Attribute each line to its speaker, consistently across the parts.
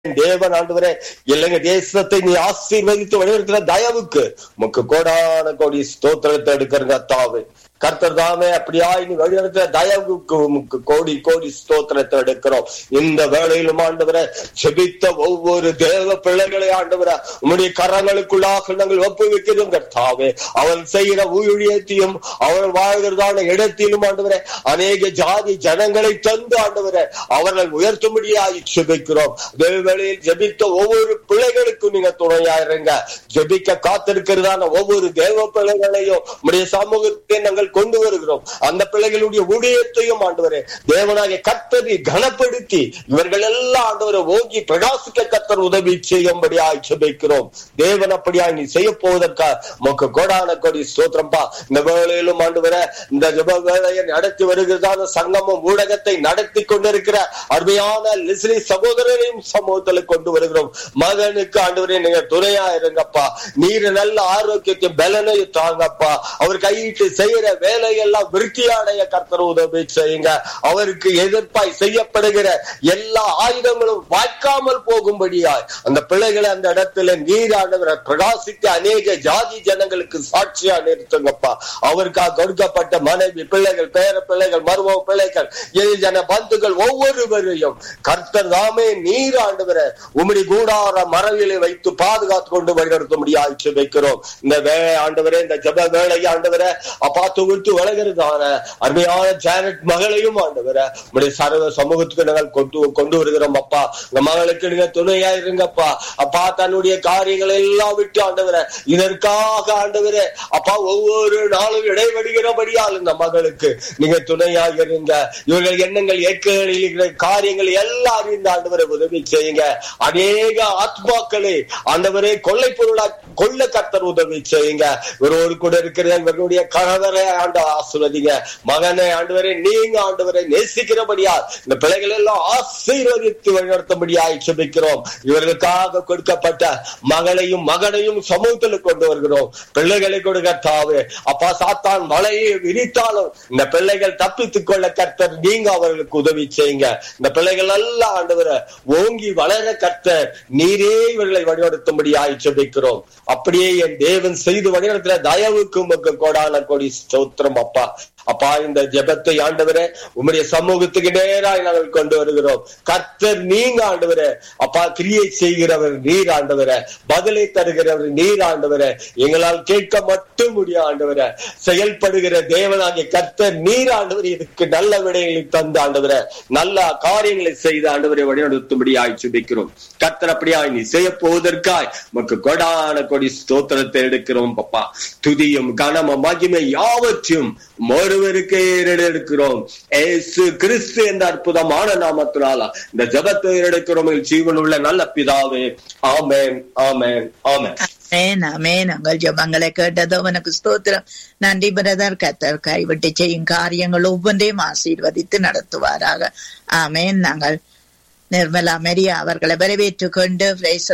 Speaker 1: தேவன் ஆண்டவரே இல்லைங்க தேசத்தை நீ ஆசீர்வதித்து வழிநடத்துற தயவுக்கு உமக்கு கோடான கோடி ஸ்தோத்திரத்தை எடுக்கிறங்க தாவே கர்த்தர் தாமே அப்படியாய் நீ வழிநடத்துற தயவுக்கு உமக்கு கோடி கோடி ஸ்தோத்திரத்தை எடுக்கிறோம் இந்த வேளையிலும் ஆண்டவரை செபித்த ஒவ்வொரு தேவ பிள்ளைகளை ஆண்டவரை உம்முடைய கரங்களுக்குள்ளாக நாங்கள் ஒப்புவிக்கிறோம் கர்த்தாவே அவன் செய்கிற ஊழியத்தையும் அவன் வாழ்கிறதான இடத்திலும் ஆண்டவரே அநேக ஜாதி ஜனங்களை தந்து ஆண்டவரே அவர்கள் உயர்த்தும்படியாய் செபிக்கிறோம் வேளையில் ஜெபித்த ஒவ்வொரு பிள்ளைகளுக்கும் நீங்க துணையாயிருங்க ஜெபிக்க காத்திருக்கிறதான ஒவ்வொரு தேவ பிள்ளைகளையும் உடைய சமூகத்தை நாங்கள் கொண்டு வருகிறோம் அந்த பிள்ளைகளுடைய ஊழியத்தையும் ஆண்டவரே தேவனாகிய கத்தரி கனப்படுத்தி இவர்கள் எல்லாம் ஆண்டவரை ஓங்கி பிரகாசிக்க கத்தர் உதவி செய்யும்படியாய் ஜெபிக்கிறோம் தேவன் அப்படியாய் நீ செய்ய போவதற்கா மொக்க கோடான கொடி ஸ்தோத்திரம்பா இந்த வேளையிலும் ஆண்டவர இந்த ஜெப வேலையை நடத்தி வருகிறதான சங்கமம் ஊடகத்தை நடத்தி கொண்டிருக்கிற அருமையான லிஸ்லி சகோதரரையும் சமூகத்தில் கொண்டு வருகிறோம் மகனுக்கு ஆண்டவரே நீங்க துணையா இருங்கப்பா நீர் நல்ல ஆரோக்கியத்தையும் பலனையும் தாங்கப்பா அவர் கையிட்டு செய்யற வேலையெல்லாம் விருத்தியாடைய கர்த்தர் உதவி செய்யுங்க அவருக்கு எதிர்ப்பாய் செய்யப்படுகிற எல்லா ஆயுதங்களும் வாய்க்காமல் போகும்படியாய் அந்த பிள்ளைகளை அந்த இடத்துல நீராண்டவரை பிரகாசிக்க அநேக ஜாதி ஜனங்களுக்கு சாட்சியா நிறுத்துங்கப்பா அவருக்காக கொடுக்கப்பட்ட மனைவி பிள்ளைகள் பேர பிள்ளைகள் மருமக பிள்ளைகள் இது ஜன பந்துகள் ஒவ்வொருவரையும் கர்த்தர் தாமே நீர் ஆண்டவரை உம்முடைய கூடார மரவிலை வைத்து பாதுகாத்து கொண்டு வழிநடத்தும்படியாய் வைக்கிறோம் இந்த வே ஆண்டவரே இந்த ஜப வேலை ஆண்டவரை அப்பா தொகுத்து வளர்கிறதான அருமையான ஜானட் மகளையும் ஆண்டவரை உடைய சர்வ சமூகத்துக்கு நாங்கள் கொண்டு கொண்டு வருகிறோம் அப்பா இந்த மகளுக்கு நீங்க துணையா இருங்கப்பா அப்பா தன்னுடைய காரியங்களை எல்லாம் விட்டு ஆண்டவரை இதற்காக ஆண்டவரே அப்பா ஒவ்வொரு நாளும் இடைவெடுகிறபடியால் இந்த மகளுக்கு நீங்க துணையாக இருங்க இவர்கள் எண்ணங்கள் ஏக்கங்களில் இருக்கிற காரியங்கள் எல்லாம் அறிந்த ஆண்டவரை உதவி செய்யுங்க அநேக ஆத்மாக்களே ஆண்டவரே கொள்ளை பொருளா கொள்ள கத்தர் உதவி செய்யுங்க இவரோடு கூட இருக்கிற இவர்களுடைய கணவரை ஆண்டு ஆசுவதிங்க மகனை ஆண்டவரை நீங்க ஆண்டவரை நேசிக்கிறபடியா இந்த பிள்ளைகள் எல்லாம் ஆசீர்வதித்து வழிநடத்தும்படியாய் சுபிக்கிறோம் இவர்களுக்காக கொடுக்கப்பட்ட மகளையும் மகனையும் சமூகத்தில் கொண்டு வருகிறோம் பிள்ளைகளை கொடுக்க தாவு அப்பா சாத்தான் மலையை விரித்தாலும் இந்த பிள்ளைகள் தப்பித்துக் கொள்ள கர்த்தர் நீங்க அவர்களுக்கு உதவி செய்யுங்க இந்த பிள்ளைகள் எல்லாம் ஆண்டவரை ஓங்கி வளர கர்த்தர் நீரே இவர்களை வழிநடத்தும்படியாய் சுபிக்கிறோம் அப்படியே என் தேவன் செய்து வழிநடத்துற தயவுக்கு உமக்கு கோடான கோடி ஸ்தோத்திரம் அப்பா அப்பா இந்த ஜெபத்தை ஆண்டவரே உம்முடைய சமூகத்துக்கு நேராக நாங்கள் கொண்டு வருகிறோம் கர்த்தர் நீங்க ஆண்டவரே அப்பா கிரியை செய்கிறவர் நீர் ஆண்டவரே பதிலை தருகிறவர் நீர் ஆண்டவரே எங்களால் கேட்க மட்டும் முடியும் ஆண்டவரே செயல்படுகிற தேவனாகிய கர்த்தர் நீர் ஆண்டவர் இதுக்கு நல்ல விடைகளை தந்து ஆண்டவரே நல்ல காரியங்களை செய்து ஆண்டவரை வழிநடத்தும்படி ஆய்ச்சிக்கிறோம் கர்த்தர் அப்படியாய் நீ செய்ய போவதற்காய் உமக்கு கொடான கொடி ஸ்தோத்திரத்தை எடுக்கிறோம் பப்பா துதியும் கனமும் மகிமை யாவற்றையும் ஒருவருக்கே எடுக்கிறோம் ஏசு கிறிஸ்து என்ற அற்புதமான நாமத்தினால இந்த ஜபத்தை எடுக்கிறோம் ஜீவன் உள்ள நல்ல பிதாவே ஆமேன் ஆமேன் ஆமேன்
Speaker 2: ஆமென் ஆமென் உங்கள் ஜபங்களை கேட்டதோ உனக்கு ஸ்தோத்திரம் நன்றி பிரதர் கத்தர் கைவிட்டு செய்யும் காரியங்கள் ஒவ்வொன்றையும் ஆசீர்வதித்து நடத்துவாராக ஆமென் நாங்கள் நிர்மலா மெரியா அவர்களை வரவேற்றுக் கொண்டு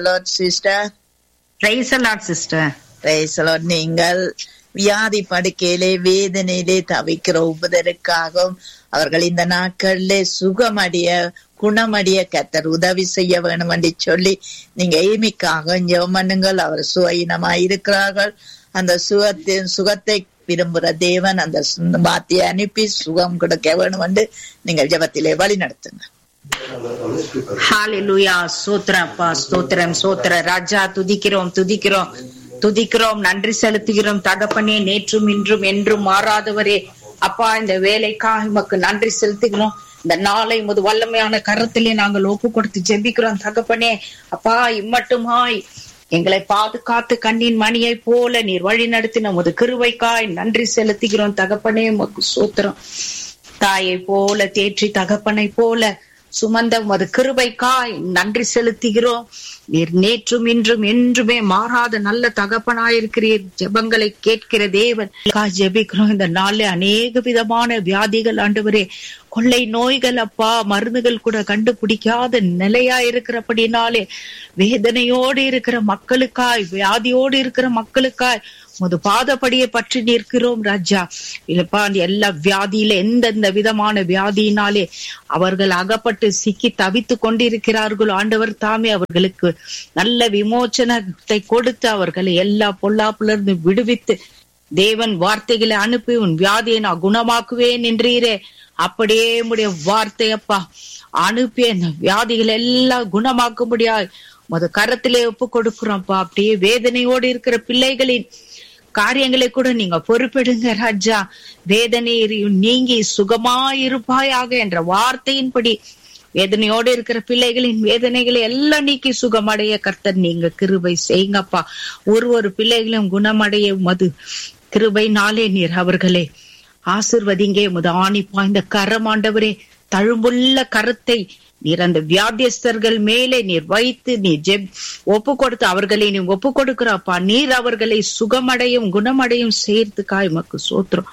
Speaker 2: சிஸ்டர்
Speaker 3: பிரைஸ் அலாட் சிஸ்டர்
Speaker 2: பிரைசலோட் நீங்கள் வியாதி படுக்கையிலே வேதனையிலே தவிக்கிற ஒவ்வொருவருக்காகவும் அவர்கள் இந்த நாட்களிலே சுகமடைய குணமடைய கத்தர் உதவி செய்ய வேணும் என்று சொல்லி நீங்க எய்மிக்காக ஜெபம் பண்ணுங்கள் அவர் சுயினமாய் இருக்கிறார்கள் அந்த சுகத்தின் சுகத்தை விரும்புகிற தேவன் அந்த வார்த்தையை அனுப்பி சுகம் கொடுக்க வேணும் என்று நீங்கள் ஜெபத்திலே வழி நடத்துங்க
Speaker 3: ஹalleluya ஸ்தோத்திரப்பா ஸ்தோத்திரம் ஸ்தோத்திர ராஜா துதிக்கிறோம் துதிக்கிறோம் துதிக்கிறோம் நன்றி செலுத்துகிறோம் தகப்பனே நேற்றும் இன்றும் என்றும் மாறாதவரே அப்பா இந்த வேலைக்காக உமக்கு நன்றி செலுத்துகிறோம் இந்த நாளை முது வல்லமையான கரத்திலே நாங்கள் ஒப்பு கொடுத்து ஜெபிக்கிறோம் தகப்பனே அப்பா இம்மட்டுமாய் எங்களை பாதுகாத்து கண்ணின் மணியை போல நீர் வழி நடத்தின உமது கிருவைக்காய் நன்றி செலுத்துகிறோம் தகப்பனே உமக்கு சோத்திரம் தாயை போல தேற்றி தகப்பனை போல சுமந்த உமது கிருபைக்காய் நன்றி செலுத்துகிறோம் நீர் நேற்றும் இன்றும் என்றுமே மாறாத நல்ல தகப்பனாயிருக்கிறீர் ஜெபங்களை கேட்கிற தேவன் ஜெபிக்கிறோம் இந்த நாள்ல அநேக விதமான வியாதிகள் ஆண்டவரே கொள்ளை நோய்கள் அப்பா மருந்துகள் கூட கண்டுபிடிக்காத நிலையா இருக்கிறபடினாலே வேதனையோடு இருக்கிற மக்களுக்காய் வியாதியோடு இருக்கிற மக்களுக்காய் உமது பாதப்படியை பற்றி நிற்கிறோம் ராஜா இல்லப்பா அந்த எல்லா வியாதியில எந்தெந்த விதமான வியாதியினாலே அவர்கள் அகப்பட்டு சிக்கி தவித்து கொண்டிருக்கிறார்களோ ஆண்டவர் தாமே அவர்களுக்கு நல்ல விமோச்சனத்தை கொடுத்து அவர்களை எல்லா பொல்லாப்புல இருந்து விடுவித்து தேவன் வார்த்தைகளை அனுப்பி உன் வியாதியை நான் குணமாக்குவேன் என்றீரே அப்படியே உடைய வார்த்தையப்பா அனுப்பி அந்த வியாதிகள் எல்லாம் குணமாக்கும்படியா முத கரத்திலே ஒப்பு கொடுக்கிறோம்ப்பா அப்படியே வேதனையோடு இருக்கிற பிள்ளைகளின் காரியங்களை கூட நீங்க பொறுப்பெடுங்க ராஜா வேதனை நீங்கி சுகமாயிருப்பாயாக என்ற வார்த்தையின்படி வேதனையோடு இருக்கிற பிள்ளைகளின் வேதனைகளை எல்லாம் நீக்கி சுகமடைய கர்த்தர் நீங்க கிருபை செய்யுங்கப்பா ஒரு ஒரு பிள்ளைகளும் குணமடைய மது கிருபை நாளே நீர் அவர்களே ஆசிர்வதிங்க முத ஆணி பாய்ந்த கரம் ஆண்டவரே தழும்புள்ள கரத்தை நீர் அந்த வியாதியஸ்தர்கள் மேலே நீர் வைத்து நீர் ஜெப் ஒப்பு கொடுத்து அவர்களை நீ ஒப்பு கொடுக்கிறப்பா நீர் அவர்களை சுகமடையும் குணமடையும் சேர்த்துக்காய் மக்கு சோத்திரம்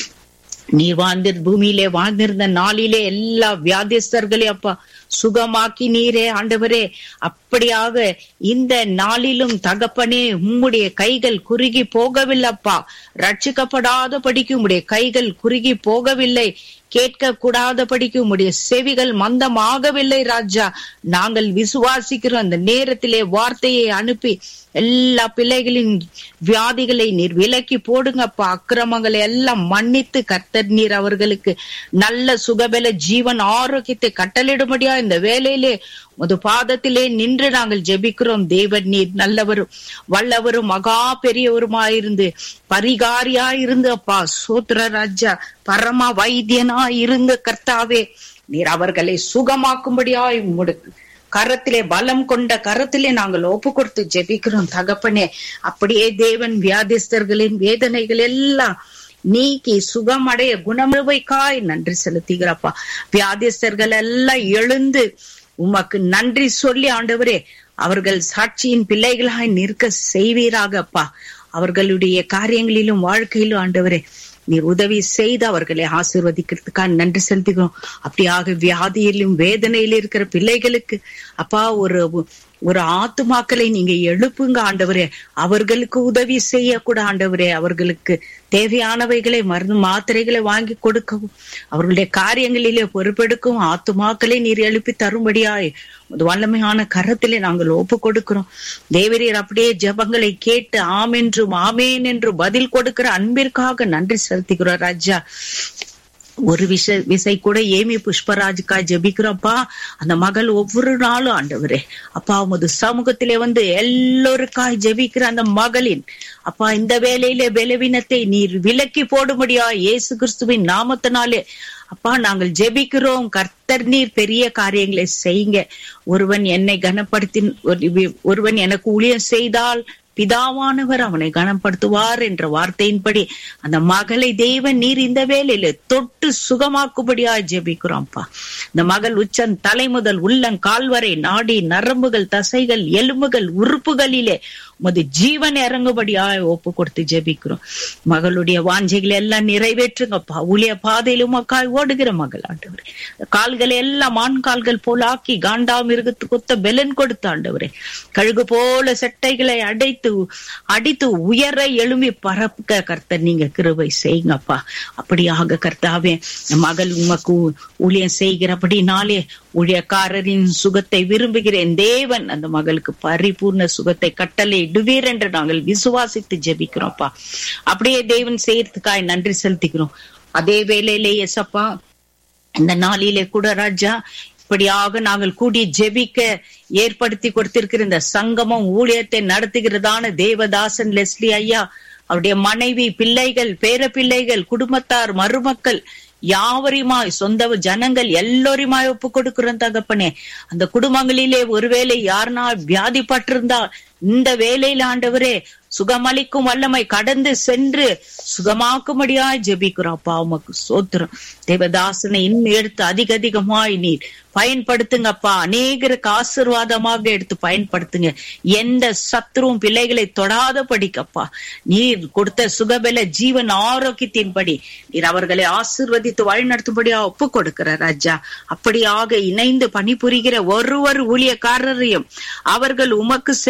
Speaker 3: நீர் வாழ்ந்த பூமியிலே வாழ்ந்திருந்த நாளிலே எல்லா வியாதிஸ்தர்களையும் அப்பா சுகமாக்கி நீரே ஆண்டவரே அப்படியாக இந்த நாளிலும் தகப்பனே உம்முடைய கைகள் குறுகி போகவில்லைப்பா ரட்சிக்கப்படாத படிக்கு உம்முடைய கைகள் குறுகி போகவில்லை கேட்க கூடாதபடிக்கு உம்முடைய செவிகள் மந்தமாகவில்லை ராஜா நாங்கள் விசுவாசிக்கிறோம் அந்த நேரத்திலே வார்த்தையை அனுப்பி எல்லா பிள்ளைகளின் வியாதிகளை நீர் விலக்கி போடுங்கப்பா அக்கிரமங்களை எல்லாம் மன்னித்து கர்த்தர் நீர் அவர்களுக்கு நல்ல சுகபல ஜீவன் ஆரோக்கியத்தை கட்டளிடும்படியா இந்த வேலையிலே முது பாதத்திலே நின்று நாங்கள் ஜெபிக்கிறோம் தேவன் நீர் நல்லவரும் வல்லவரும் மகா பெரியவருமாயிருந்து பரிகாரியா இருந்து அப்பா சோத்ர ராஜா பரம வைத்தியனா இருந்த கர்த்தாவே நீர் அவர்களை சுகமாக்கும்படியாய் முடுக்கு கரத்திலே பலம் கொண்ட கரத்திலே நாங்கள் ஒப்பு கொடுத்து ஜெபிக்கிறோம் தகப்பனே அப்படியே தேவன் வியாதிஸ்தர்களின் வேதனைகள் எல்லாம் நீக்கி சுகமடைய குணமுவைக்காய் நன்றி செலுத்துகிறப்பா வியாதிஸ்தர்கள் எல்லாம் எழுந்து உமக்கு நன்றி சொல்லி ஆண்டவரே அவர்கள் சாட்சியின் பிள்ளைகளாய் நிற்க செய்வீராகப்பா அவர்களுடைய காரியங்களிலும் வாழ்க்கையிலும் ஆண்டவரே நீர் உதவி செய்து அவர்களை ஆசிர்வதிக்கிறதுக்காக நன்றி செலுத்துகிறோம் அப்படியாக வியாதியிலும் வேதனையிலும் இருக்கிற பிள்ளைகளுக்கு அப்பா ஒரு ஒரு ஆத்துமாக்களை நீங்க எழுப்புங்க ஆண்டவரே அவர்களுக்கு உதவி செய்யக்கூட ஆண்டவரே அவர்களுக்கு தேவையானவைகளை மருந்து மாத்திரைகளை வாங்கி கொடுக்கவும் அவர்களுடைய காரியங்களிலே பொறுப்பெடுக்கும் ஆத்துமாக்களை நீர் எழுப்பி தரும்படியாய் வல்லமையான கரத்திலே நாங்கள் ஒப்பு கொடுக்கிறோம் தேவரீர் அப்படியே ஜபங்களை கேட்டு ஆம் என்றும் ஆமேன் என்றும் பதில் கொடுக்கிற அன்பிற்காக நன்றி செலுத்துகிறோம் ராஜா ஒரு விஷ விசை கூட ஏமி புஷ்பராஜுக்கா ஜபிக்கிறோம்ப்பா அந்த மகள் ஒவ்வொரு நாளும் ஆண்டவரே அப்பா உமது சமூகத்திலே வந்து எல்லோருக்காய் ஜபிக்கிற அந்த மகளின் அப்பா இந்த வேலையில பலவீனத்தை நீர் விலக்கி போடும்படியா இயேசு கிறிஸ்துவின் நாமத்தினாலே அப்பா நாங்கள் ஜெபிக்கிறோம் கர்த்தர் நீர் பெரிய காரியங்களை செய்யுங்க ஒருவன் என்னை கனப்படுத்தி ஒருவன் எனக்கு ஊழியம் செய்தால் பிதாவானவர் அவனை கனப்படுத்துவார் என்ற வார்த்தையின்படி அந்த மகளை தேவன் நீர் இந்த வேலையில தொட்டு சுகமாக்கும்படியா ஜெபிக்கிறோம்ப்பா இந்த மகள் உச்சன் தலை முதல் உள்ளங் கால்வரை நாடி நரம்புகள் தசைகள் எலும்புகள் உறுப்புகளிலே உமது ஜீவன் இறங்கும்படியா ஒப்பு கொடுத்து ஜெபிக்கிறோம் மகளுடைய வாஞ்சைகளை எல்லாம் நிறைவேற்றுங்கப்பா ஊழிய பாதையில உமக்காய் ஓடுகிற மகள் ஆண்டவரே கால்களை எல்லாம் ஆண் கால்கள் போல ஆக்கி காண்டா மிருகத்து கொத்த பெலன் கொடுத்த ஆண்டவரே கழுகு போல செட்டைகளை அடைத்து அடித்து உயர எழும்பி பரப்புக்க கர்த்தர் நீங்க கிருபை செய்யுங்கப்பா அப்படியாக கர்த்தாவே மகள் உமக்கு ஊழியம் செய்கிறபடினாலே ஊழியக்காரரின் சுகத்தை விரும்புகிறேன் தேவன் அந்த மகளுக்கு பரிபூர்ண சுகத்தை கட்டளை இடுவீர் என்று நாங்கள் விசுவாசித்து ஜெபிக்கிறோம்ப்பா அப்படியே தேவன் செய்யறதுக்காய் நன்றி செலுத்திக்கிறோம் அதே வேளையிலே எசப்பா இந்த நாளிலே கூட ராஜா இப்படியாக நாங்கள் கூடி ஜெபிக்க ஏற்படுத்தி கொடுத்திருக்கிற இந்த சங்கமம் ஊழியத்தை நடத்துகிறதான தேவதாசன் லெஸ்லி ஐயா அவருடைய மனைவி பிள்ளைகள் பேர பிள்ளைகள் குடும்பத்தார் மருமக்கள் யாவரையுமாய் சொந்த ஜனங்கள் எல்லோரையுமாய் ஒப்பு கொடுக்கிறோம் தகப்பனே அந்த குடும்பங்களிலே ஒருவேளை யாருனா வியாதிப்பட்டிருந்தா இந்த வேலையில ஆண்டவரே சுகமளிக்கும் வல்லமை கடந்து சென்று சுகமாக்கும்படியாய் ஜெபிக்கிறோம்ப்பா உமக்கு சோத்திரம் தேவதாசனை இன்னும் எடுத்து அதிக அதிகமாய் நீர் பயன்படுத்துங்கப்பா அநேகருக்கு ஆசிர்வாதமாக எடுத்து பயன்படுத்துங்க எந்த சத்ருவும் பிள்ளைகளை தொடாத படிக்கப்பா நீர் கொடுத்த சுகபல ஜீவன் ஆரோக்கியத்தின்படி நீர் அவர்களை ஆசிர்வதித்து வழிநடத்தும்படியா ஒப்பு கொடுக்கிற ராஜா அப்படியாக இணைந்து பணிபுரிகிற ஒருவர் ஊழியக்காரரையும் அவர்கள் உமக்கு செய்யற ஊழிய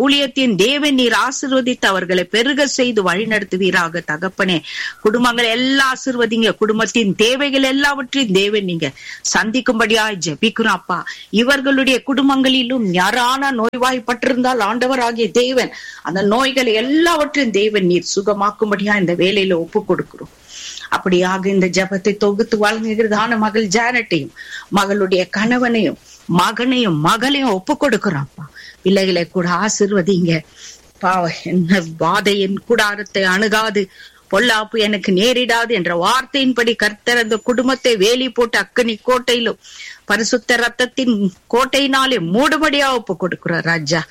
Speaker 3: ஊழியத்தின் தேவன் நீர் ஆசிர்வதித்து அவர்களை பெருக செய்து வழிநடத்துவீராக தகப்பனே குடும்பங்களை எல்லாம் ஆசிர்வதிங்க குடும்பத்தின் தேவைகள் எல்லாவற்றையும் தேவன் நீங்க சந்திக்கும்படியாய் ஜெபிக்கிறோம் அப்பா இவர்களுடைய குடும்பங்களிலும் யாரான நோய்வாய்ப்பட்டிருந்தால் ஆண்டவராகிய தேவன் அந்த நோய்களை எல்லாவற்றையும் தேவன் நீர் சுகமாக்கும்படியா இந்த வேலையில ஒப்பு கொடுக்கிறோம் அப்படியாக இந்த ஜபத்தை தொகுத்து வழங்குகிறதான மகள் ஜானட்டையும் மகளுடைய கணவனையும் மகனையும் மகளையும் ஒப்பு கொடுக்கிறோம்ப்பா பிள்ளைகளை கூட ஆசிர்வதிங்க பாவ என்ன வாதையின் கூடாரத்தை அணுகாது பொல்லாப்பு எனக்கு நேரிடாது என்ற வார்த்தையின்படி கர்த்தர் அந்த குடும்பத்தை வேலி போட்டு அக்கனி கோட்டையிலும் பரிசுத்த ரத்தத்தின் கோட்டையினாலே மூடுபடியா ஒப்பு கொடுக்கிறார் ராஜா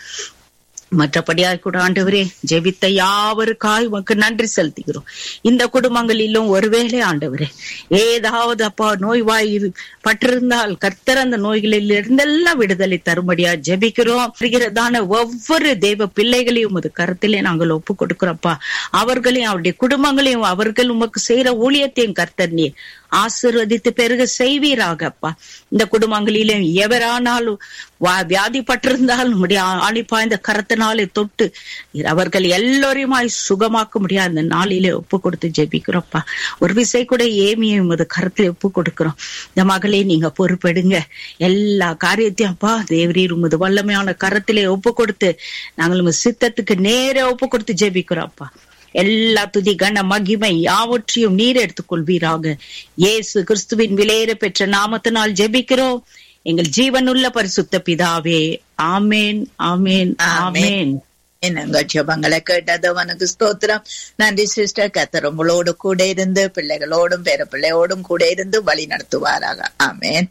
Speaker 3: மற்றபடியாய் கூட ஆண்டவரே ஜெபித்த யாவருக்காய் உமக்கு நன்றி செலுத்துகிறோம் இந்த குடும்பங்களிலும் ஒருவேளை ஆண்டவரே ஏதாவது அப்பா நோய்வாய் பட்டிருந்தால் கர்த்தர் அந்த நோய்களில் இருந்தெல்லாம் விடுதலை தரும்படியா ஜெபிக்கிறோம் வருகிறதான ஒவ்வொரு தெய்வ பிள்ளைகளையும் உமது கருத்திலே நாங்கள் ஒப்பு கொடுக்கிறோம்ப்பா அவர்களையும் அவருடைய குடும்பங்களையும் அவர்கள் உமக்கு செய்யற ஊழியத்தையும் கர்த்தர் நீர் ஆசிர்வதித்து பெருக செய்வீராக அப்பா இந்த குடும்பங்களிலே எவரானாலும் வியாதிப்பட்டிருந்தால் நம்முடைய ஆணிப்பாய்ந்த கரத்தினாலே தொட்டு அவர்கள் எல்லோரையுமாய் சுகமாக்க முடியாது அந்த நாளிலே ஒப்பு கொடுத்து ஜெபிக்கிறோம்ப்பா ஒரு விசை கூட ஏமியை உமது கரத்திலே ஒப்பு கொடுக்கிறோம் இந்த மகளே நீங்க பொறுப்பெடுங்க எல்லா காரியத்தையும் அப்பா தேவரீர் உமது வல்லமையான கரத்திலே ஒப்பு கொடுத்து நாங்கள் உங்க சித்தத்துக்கு நேர ஒப்பு கொடுத்து ஜெபிக்கிறோம்ப்பா எல்லா துதி கன மகிமை யாவற்றையும் நீர் எடுத்துக் கொள்வீராக இயேசு கிறிஸ்துவின் விலையேற பெற்ற நாமத்தினால் ஜெபிக்கிறோம் எங்கள் ஜீவனுள்ள பரிசுத்த பிதாவே ஆமேன் ஆமேன் ஆமேன்
Speaker 2: என்னங்க ஜபங்களை கேட்டது உனக்கு ஸ்தோத்திரம் நன்றி சிஸ்டர் கத்தர் உங்களோடு கூட இருந்து பிள்ளைகளோடும் பேர பிள்ளையோடும் கூட இருந்து வழி நடத்துவாராக ஆமேன்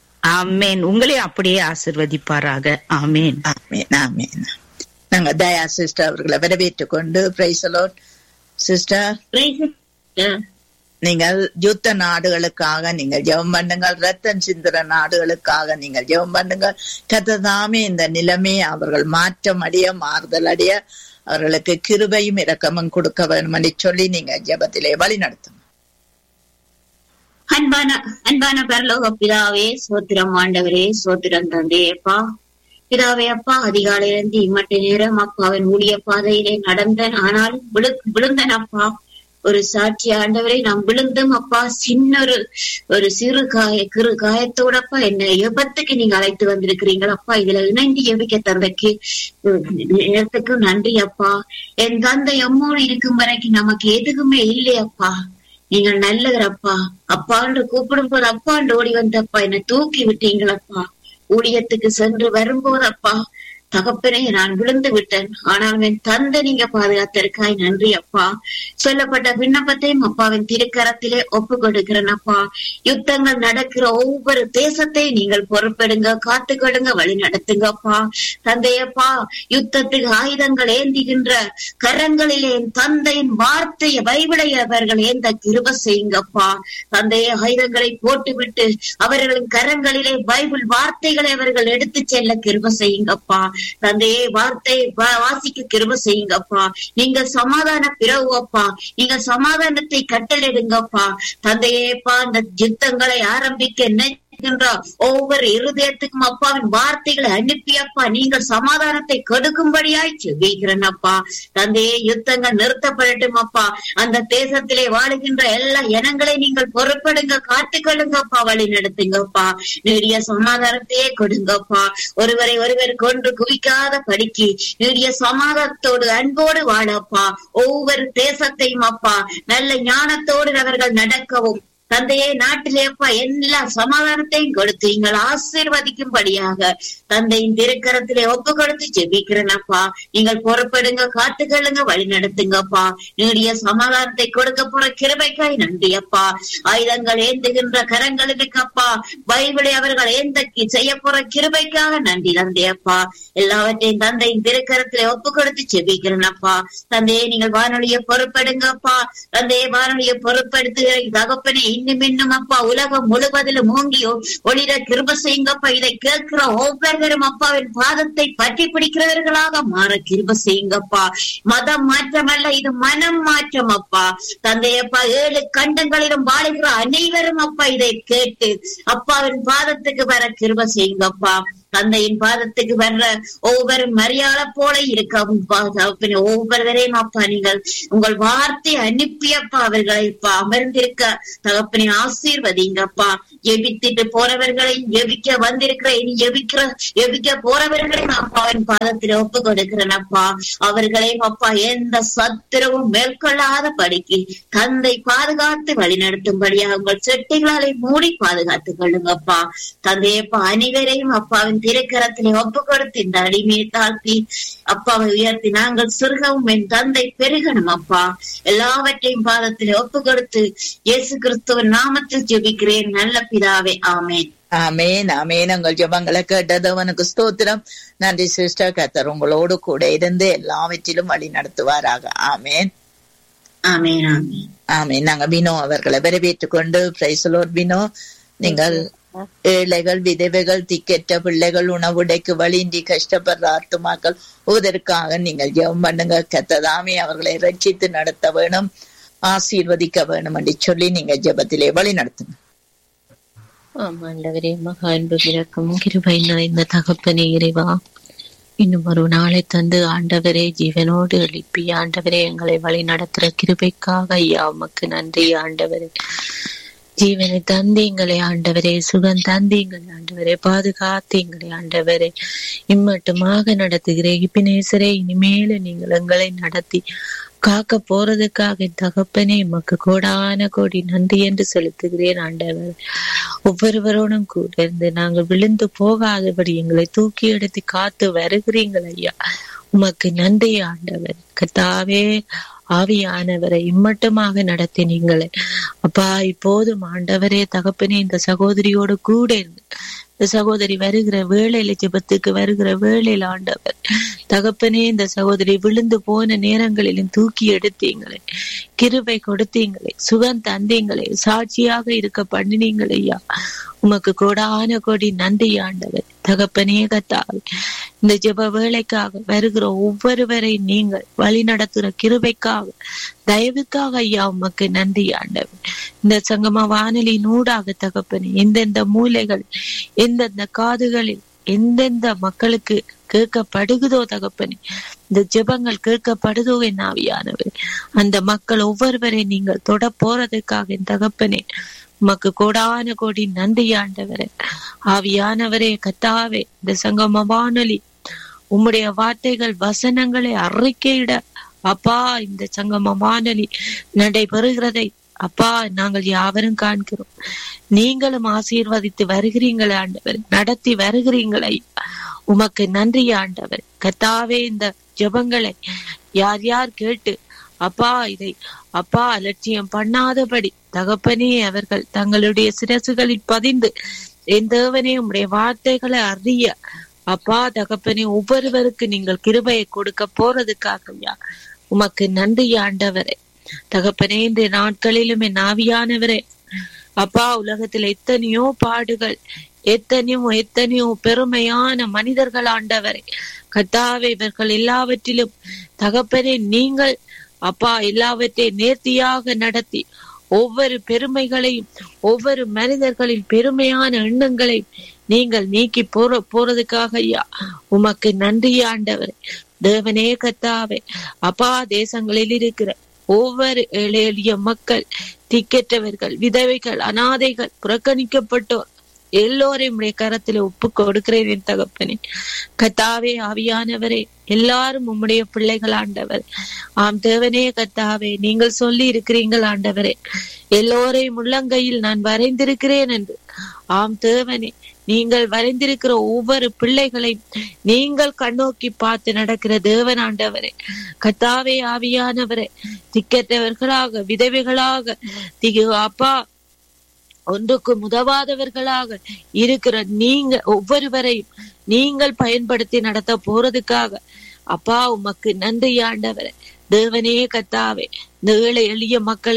Speaker 3: ஆமேன் உங்களே அப்படியே ஆசிர்வதிப்பாராக ஆமேன்
Speaker 2: ஆமேன் ஆமேன் நாங்க தயா சிஸ்டர் அவர்களை வரவேற்றுக் கொண்டு பிரைசலோட் சிஸ்டர் நீங்கள் யுத்த நாடுகளுக்காக நீங்கள் ஜெபம் பண்ணுங்கள் ரத்தம் சிந்துற நாடுகளுக்காக நீங்கள் ஜெபம் பண்ணுங்கள் கத்ததாமே இந்த நிலைமையை அவர்கள் மாற்றம் அடைய மாறுதல் அடைய அவர்களுக்கு கிருபையும் இரக்கமும் கொடுக்க வேண்டும் என்று சொல்லி நீங்க ஜெபத்திலே வழி நடத்துங்க
Speaker 4: அன்பான அன்பான பரலோக பிதாவே சோத்திரம் ஆண்டவரே சோத்திரம் தந்தையப்பா பிதாவே அப்பா அதிகாலையிலிருந்து இம்மட்ட நேரம் அப்பாவின் ஊழிய பாதையிலே நடந்தேன் ஆனாலும் விழு விழுந்தன் அப்பா ஒரு சாட்சி ஆண்டவரை நான் விழுந்தும் அப்பா சின்ன ஒரு ஒரு சிறு காய கிரு காயத்தோடப்பா என்ன எபத்துக்கு நீங்க அழைத்து வந்திருக்கிறீங்களா அப்பா இதுல இணைந்து எபிக்க தந்தைக்கு நேரத்துக்கு நன்றி அப்பா என் தந்தை எம்மோடு இருக்கும் வரைக்கும் நமக்கு எதுக்குமே இல்லையப்பா நீங்கள் நல்லவரப்பா அப்பான்னு கூப்பிடும் போது அப்பாண்டு ஓடி வந்தப்பா என்னை தூக்கி விட்டீங்களப்பா ஊழியத்துக்கு சென்று வரும்போது அப்பா தகப்பனே நான் விழுந்து விட்டேன் ஆனால் என் தந்தை நீங்க பாதுகாத்திருக்காய் நன்றி அப்பா சொல்லப்பட்ட விண்ணப்பத்தையும் அப்பாவின் திருக்கரத்திலே ஒப்பு கொடுக்கிறேன் அப்பா யுத்தங்கள் நடக்கிற ஒவ்வொரு தேசத்தையும் நீங்கள் பொறுப்பெடுங்க காத்துக்கொடுங்க வழி நடத்துங்க அப்பா தந்தையப்பா யுத்தத்துக்கு ஆயுதங்கள் ஏந்திகின்ற கரங்களிலே என் தந்தையின் வார்த்தையை பைபிளை அவர்கள் ஏந்த கிருப செய்யுங்கப்பா தந்தைய ஆயுதங்களை போட்டுவிட்டு அவர்களின் கரங்களிலே பைபிள் வார்த்தைகளை அவர்கள் எடுத்து செல்ல கிருப செய்யுங்கப்பா தந்தையே வார்த்தை வாசிக்க கிருப செய்யுங்கப்பா நீங்க சமாதான பிறவு அப்பா நீங்க சமாதானத்தை கட்டளிடுங்கப்பா தந்தையேப்பா இந்த யுத்தங்களை ஆரம்பிக்க என்ன ஒவ்வொரு இருதயத்துக்கும் அப்பாவின் வார்த்தைகளை அனுப்பி அப்பா நீங்கள் சமாதானத்தை கொடுக்கும்படியாய் செவிக்கிறேன் அப்பா தந்தையே யுத்தங்கள் நிறுத்தப்படட்டும் அப்பா அந்த தேசத்திலே வாழுகின்ற எல்லா இனங்களை நீங்கள் பொறுப்படுங்க காத்துக்கொள்ளுங்கப்பா வழி நடத்துங்கப்பா நீடிய சமாதானத்தையே கொடுங்கப்பா ஒருவரை ஒருவர் கொன்று குவிக்காத படிக்கு நீடிய சமாதானத்தோடு அன்போடு வாழப்பா ஒவ்வொரு தேசத்தையும் அப்பா நல்ல ஞானத்தோடு அவர்கள் நடக்கவும் தந்தையே நாட்டிலேப்பா எல்லா சமாதானத்தையும் கொடுத்து நீங்கள் ஆசீர்வதிக்கும்படியாக தந்தையின் திருக்கரத்திலே ஒப்பு கொடுத்து ஜெபிக்கிறேனப்பா நீங்கள் பொறுப்படுங்க காத்துக்கொள்ளுங்க வழி நடத்துங்கப்பா நீடிய சமாதானத்தை கொடுக்க போற கிருபைக்காய் நன்றி அப்பா ஆயுதங்கள் ஏந்துகின்ற கரங்களுக்கப்பா பைபிளை அவர்கள் ஏந்த செய்ய போற கிருபைக்காக நன்றி தந்தையப்பா எல்லாவற்றையும் தந்தையின் திருக்கரத்திலே ஒப்பு கொடுத்து ஜெபிக்கிறேனப்பா தந்தையே நீங்கள் வானொலியை பொறுப்படுங்கப்பா தந்தையே வானொலியை பொறுப்படுத்துகிற தகப்பனே இன்னும் இன்னும் அப்பா உலகம் முழுவதிலும் ஓங்கி ஒளிர கிருப செய்யுங்கப்பா இதை கேட்கிற ஒவ்வொருவரும் அப்பாவின் பாதத்தை பற்றி பிடிக்கிறவர்களாக மாற கிருப செய்யுங்கப்பா மதம் மாற்றமல்ல இது மனம் மாற்றம் அப்பா தந்தையப்பா ஏழு கண்டங்களிலும் வாழுகிற அனைவரும் அப்பா இதை கேட்டு அப்பாவின் பாதத்துக்கு வர கிருப செய்யுங்கப்பா தந்தையின் பாதத்துக்கு வர்ற ஒவ்வொரு மரியாதை போல இருக்கவும் பா- தகப்பனே ஒவ்வொருவரையும் அப்பா நீங்கள் உங்கள் வார்த்தை அனுப்பியப்பா அவர்களை இப்ப அமர்ந்திருக்க தகப்பனை ஆசீர்வதிங்கப்பா எபித்திட்டு போறவர்களையும் எபிக்க வந்திருக்கிற இனி எபிக்கிற எபிக்க போறவர்களையும் அப்பாவின் பாதத்தில் ஒப்பு கொடுக்கிறேன் அப்பா அவர்களையும் அப்பா எந்த சத்திரவும் மேற்கொள்ளாத படிக்கு தந்தை பாதுகாத்து வழிநடத்தும்படியாக உங்கள் செட்டிகளாலே மூடி பாதுகாத்துக் கொள்ளுங்கப்பா தந்தையப்பா அனைவரையும் அப்பாவின் திருக்கரத்திலே ஒப்பு கொடுத்து இந்த அடிமையை தாழ்த்தி அப்பாவை உயர்த்தி நாங்கள் சிறுகவும் என் தந்தை பெருகணும் அப்பா எல்லாவற்றையும் பாதத்திலே ஒப்பு கொடுத்து இயேசு கிறிஸ்துவின் நாமத்தில் ஜெபிக்கிறேன் நல்ல பிதாவே ஆமென்
Speaker 2: ஆமேன் ஆமேன் உங்கள் ஜெபங்களை கேட்டதவனுக்கு ஸ்தோத்திரம் நன்றி சிஸ்டர் கத்தர் உங்களோடு கூட இருந்து எல்லாவற்றிலும் வழி நடத்துவாராக ஆமேன்
Speaker 4: ஆமென் ஆமென்
Speaker 2: ஆமேன் நாங்க வினோ அவர்களை வரவேற்றுக் கொண்டு பிரைசலோர் வினோ நீங்கள் ஏழைகள் விதவைகள் திக்கெட்ட பிள்ளைகள் உணவுடைக்கு வழியின்றி கஷ்டப்படுற ஆத்துமாக்கள் உதற்காக நீங்கள் ஜெபம் பண்ணுங்க கத்ததாமே அவர்களை ரட்சித்து நடத்த வேணும் ஆசீர்வதிக்க வேணும் என்று சொல்லி நீங்க ஜெபத்திலே வழி நடத்துங்க
Speaker 5: ஆமா ஆண்டவரே மகா அன்பு இறக்கம் கிருபை நிறைந்த தகப்பனே இறைவா இன்னும் ஒரு நாளை தந்து ஆண்டவரே ஜீவனோடு எழுப்பி ஆண்டவரே எங்களை வழி நடத்துற கிருபைக்காக ஐயா உமக்கு நன்றி ஆண்டவரே ஜீவனை தந்தீங்களே ஆண்டவரே சுகம் தந்தீங்கள் ஆண்டவரே பாதுகாத்தீங்களே ஆண்டவரே இம்மட்டுமாக நடத்துகிறே இப்பினேசரே இனிமேல நீங்கள் எங்களை நடத்தி காக்க போறதுக்காக என் தகப்பனே உமக்கு கோடான கோடி நன்றி என்று செலுத்துகிறேன் ஆண்டவர் ஒவ்வொருவரோடும் கூட இருந்து நாங்கள் விழுந்து போகாதபடி எங்களை தூக்கி எடுத்து காத்து வருகிறீங்கள் ஐயா உமக்கு நன்றி ஆண்டவர் கத்தாவே ஆவியானவரை இம்மட்டமாக நடத்தினீங்களே அப்பா இப்போதும் ஆண்டவரே தகப்பனே இந்த சகோதரியோடு கூட இருந்து இந்த சகோதரி வருகிற வேளையில ஜெபத்துக்கு வருகிற வேளையில ஆண்டவர் தகப்பனே இந்த சகோதரி விழுந்து போன நேரங்களிலும் தூக்கி எடுத்தீங்களே கிருபை கொடுத்தீங்களே சுகம் தந்தீங்களே சாட்சியாக இருக்க பண்ணினீங்களே ஐயா உமக்கு கோடான கோடி நன்றி ஆண்டவர் தகப்பனே கத்தாவே இந்த ஜெப வேலைக்காக வருகிற ஒவ்வொருவரை நீங்கள் வழி நடத்துற கிருபைக்காக தயவுக்காக ஐயா உமக்கு நன்றி ஆண்டவர் இந்த சங்கம வானொலி நூடாக தகப்பனே எந்தெந்த மூலைகள் எந்தெந்த காதுகளில் எந்தெந்த மக்களுக்கு கேட்கப்படுகுதோ தகப்பனே இந்த ஜெபங்கள் கேட்கப்படுதோ என் ஆவியானவர் அந்த மக்கள் ஒவ்வொருவரை நீங்கள் தொட போறதுக்காக என் தகப்பனே உமக்கு கோடான கோடி நன்றி ஆண்டவரே ஆவியானவரே கத்தாவே இந்த சங்கம வானொலி உம்முடைய வார்த்தைகள் வசனங்களை அறிக்கையிட அப்பா இந்த சங்கம வானொலி நடைபெறுகிறதை அப்பா நாங்கள் யாவரும் காண்கிறோம் நீங்களும் ஆசீர்வதித்து வருகிறீங்களே ஆண்டவர் நடத்தி வருகிறீங்களே உமக்கு நன்றி ஆண்டவர் கத்தாவே இந்த ஜெபங்களை யார் யார் கேட்டு அப்பா இதை அப்பா அலட்சியம் பண்ணாதபடி தகப்பனே அவர்கள் தங்களுடைய சிரசுகளில் பதிந்து என் தேவனே உம்முடைய வார்த்தைகளை அறிய அப்பா தகப்பனே ஒவ்வொருவருக்கு நீங்கள் கிருபையை கொடுக்க போறதுக்காக ஐயா உமக்கு நன்றி ஆண்டவரே தகப்பனே இந்த நாட்களிலும் என் ஆவியானவரே அப்பா உலகத்தில் எத்தனையோ பாடுகள் எத்தனையோ எத்தனையோ பெருமையான மனிதர்கள் ஆண்டவரே கத்தாவே இவர்கள் எல்லாவற்றிலும் தகப்பனே நீங்கள் அப்பா எல்லாவற்றையும் நேர்த்தியாக நடத்தி ஒவ்வொரு பெருமைகளையும் ஒவ்வொரு மனிதர்களின் பெருமையான எண்ணங்களையும் நீங்கள் நீக்கி போற போறதுக்காக ஐயா உமக்கு நன்றி ஆண்டவர் தேவனே கத்தாவே அப்பா தேசங்களில் இருக்கிற ஒவ்வொரு ஏழை எளிய மக்கள் திக்கற்றவர்கள் விதவைகள் அனாதைகள் புறக்கணிக்கப்பட்டோர் எல்லோரையும் உடைய கரத்துல ஒப்பு கொடுக்கிறேன் என் தகப்பனே கத்தாவே ஆவியானவரே எல்லாரும் உம்முடைய பிள்ளைகள் ஆண்டவர் ஆம் தேவனே கத்தாவே நீங்கள் சொல்லி இருக்கிறீங்கள் ஆண்டவரே எல்லோரையும் உள்ளங்கையில் நான் வரைந்திருக்கிறேன் என்று ஆம் தேவனே நீங்கள் வரைந்திருக்கிற ஒவ்வொரு பிள்ளைகளையும் நீங்கள் கண்ணோக்கி பார்த்து நடக்கிற தேவன் ஆண்டவரே கத்தாவே ஆவியானவரே திக்கற்றவர்களாக விதவைகளாக திகு அப்பா ஒன்றுக்கு உதவாதவர்களாக இருக்கிற நீங்க ஒவ்வொருவரையும் நீங்கள் பயன்படுத்தி நடத்த போறதுக்காக அப்பா உமக்கு நன்றி ஆண்டவரே தேவனே கத்தாவே இந்த ஏழை எளிய மக்களை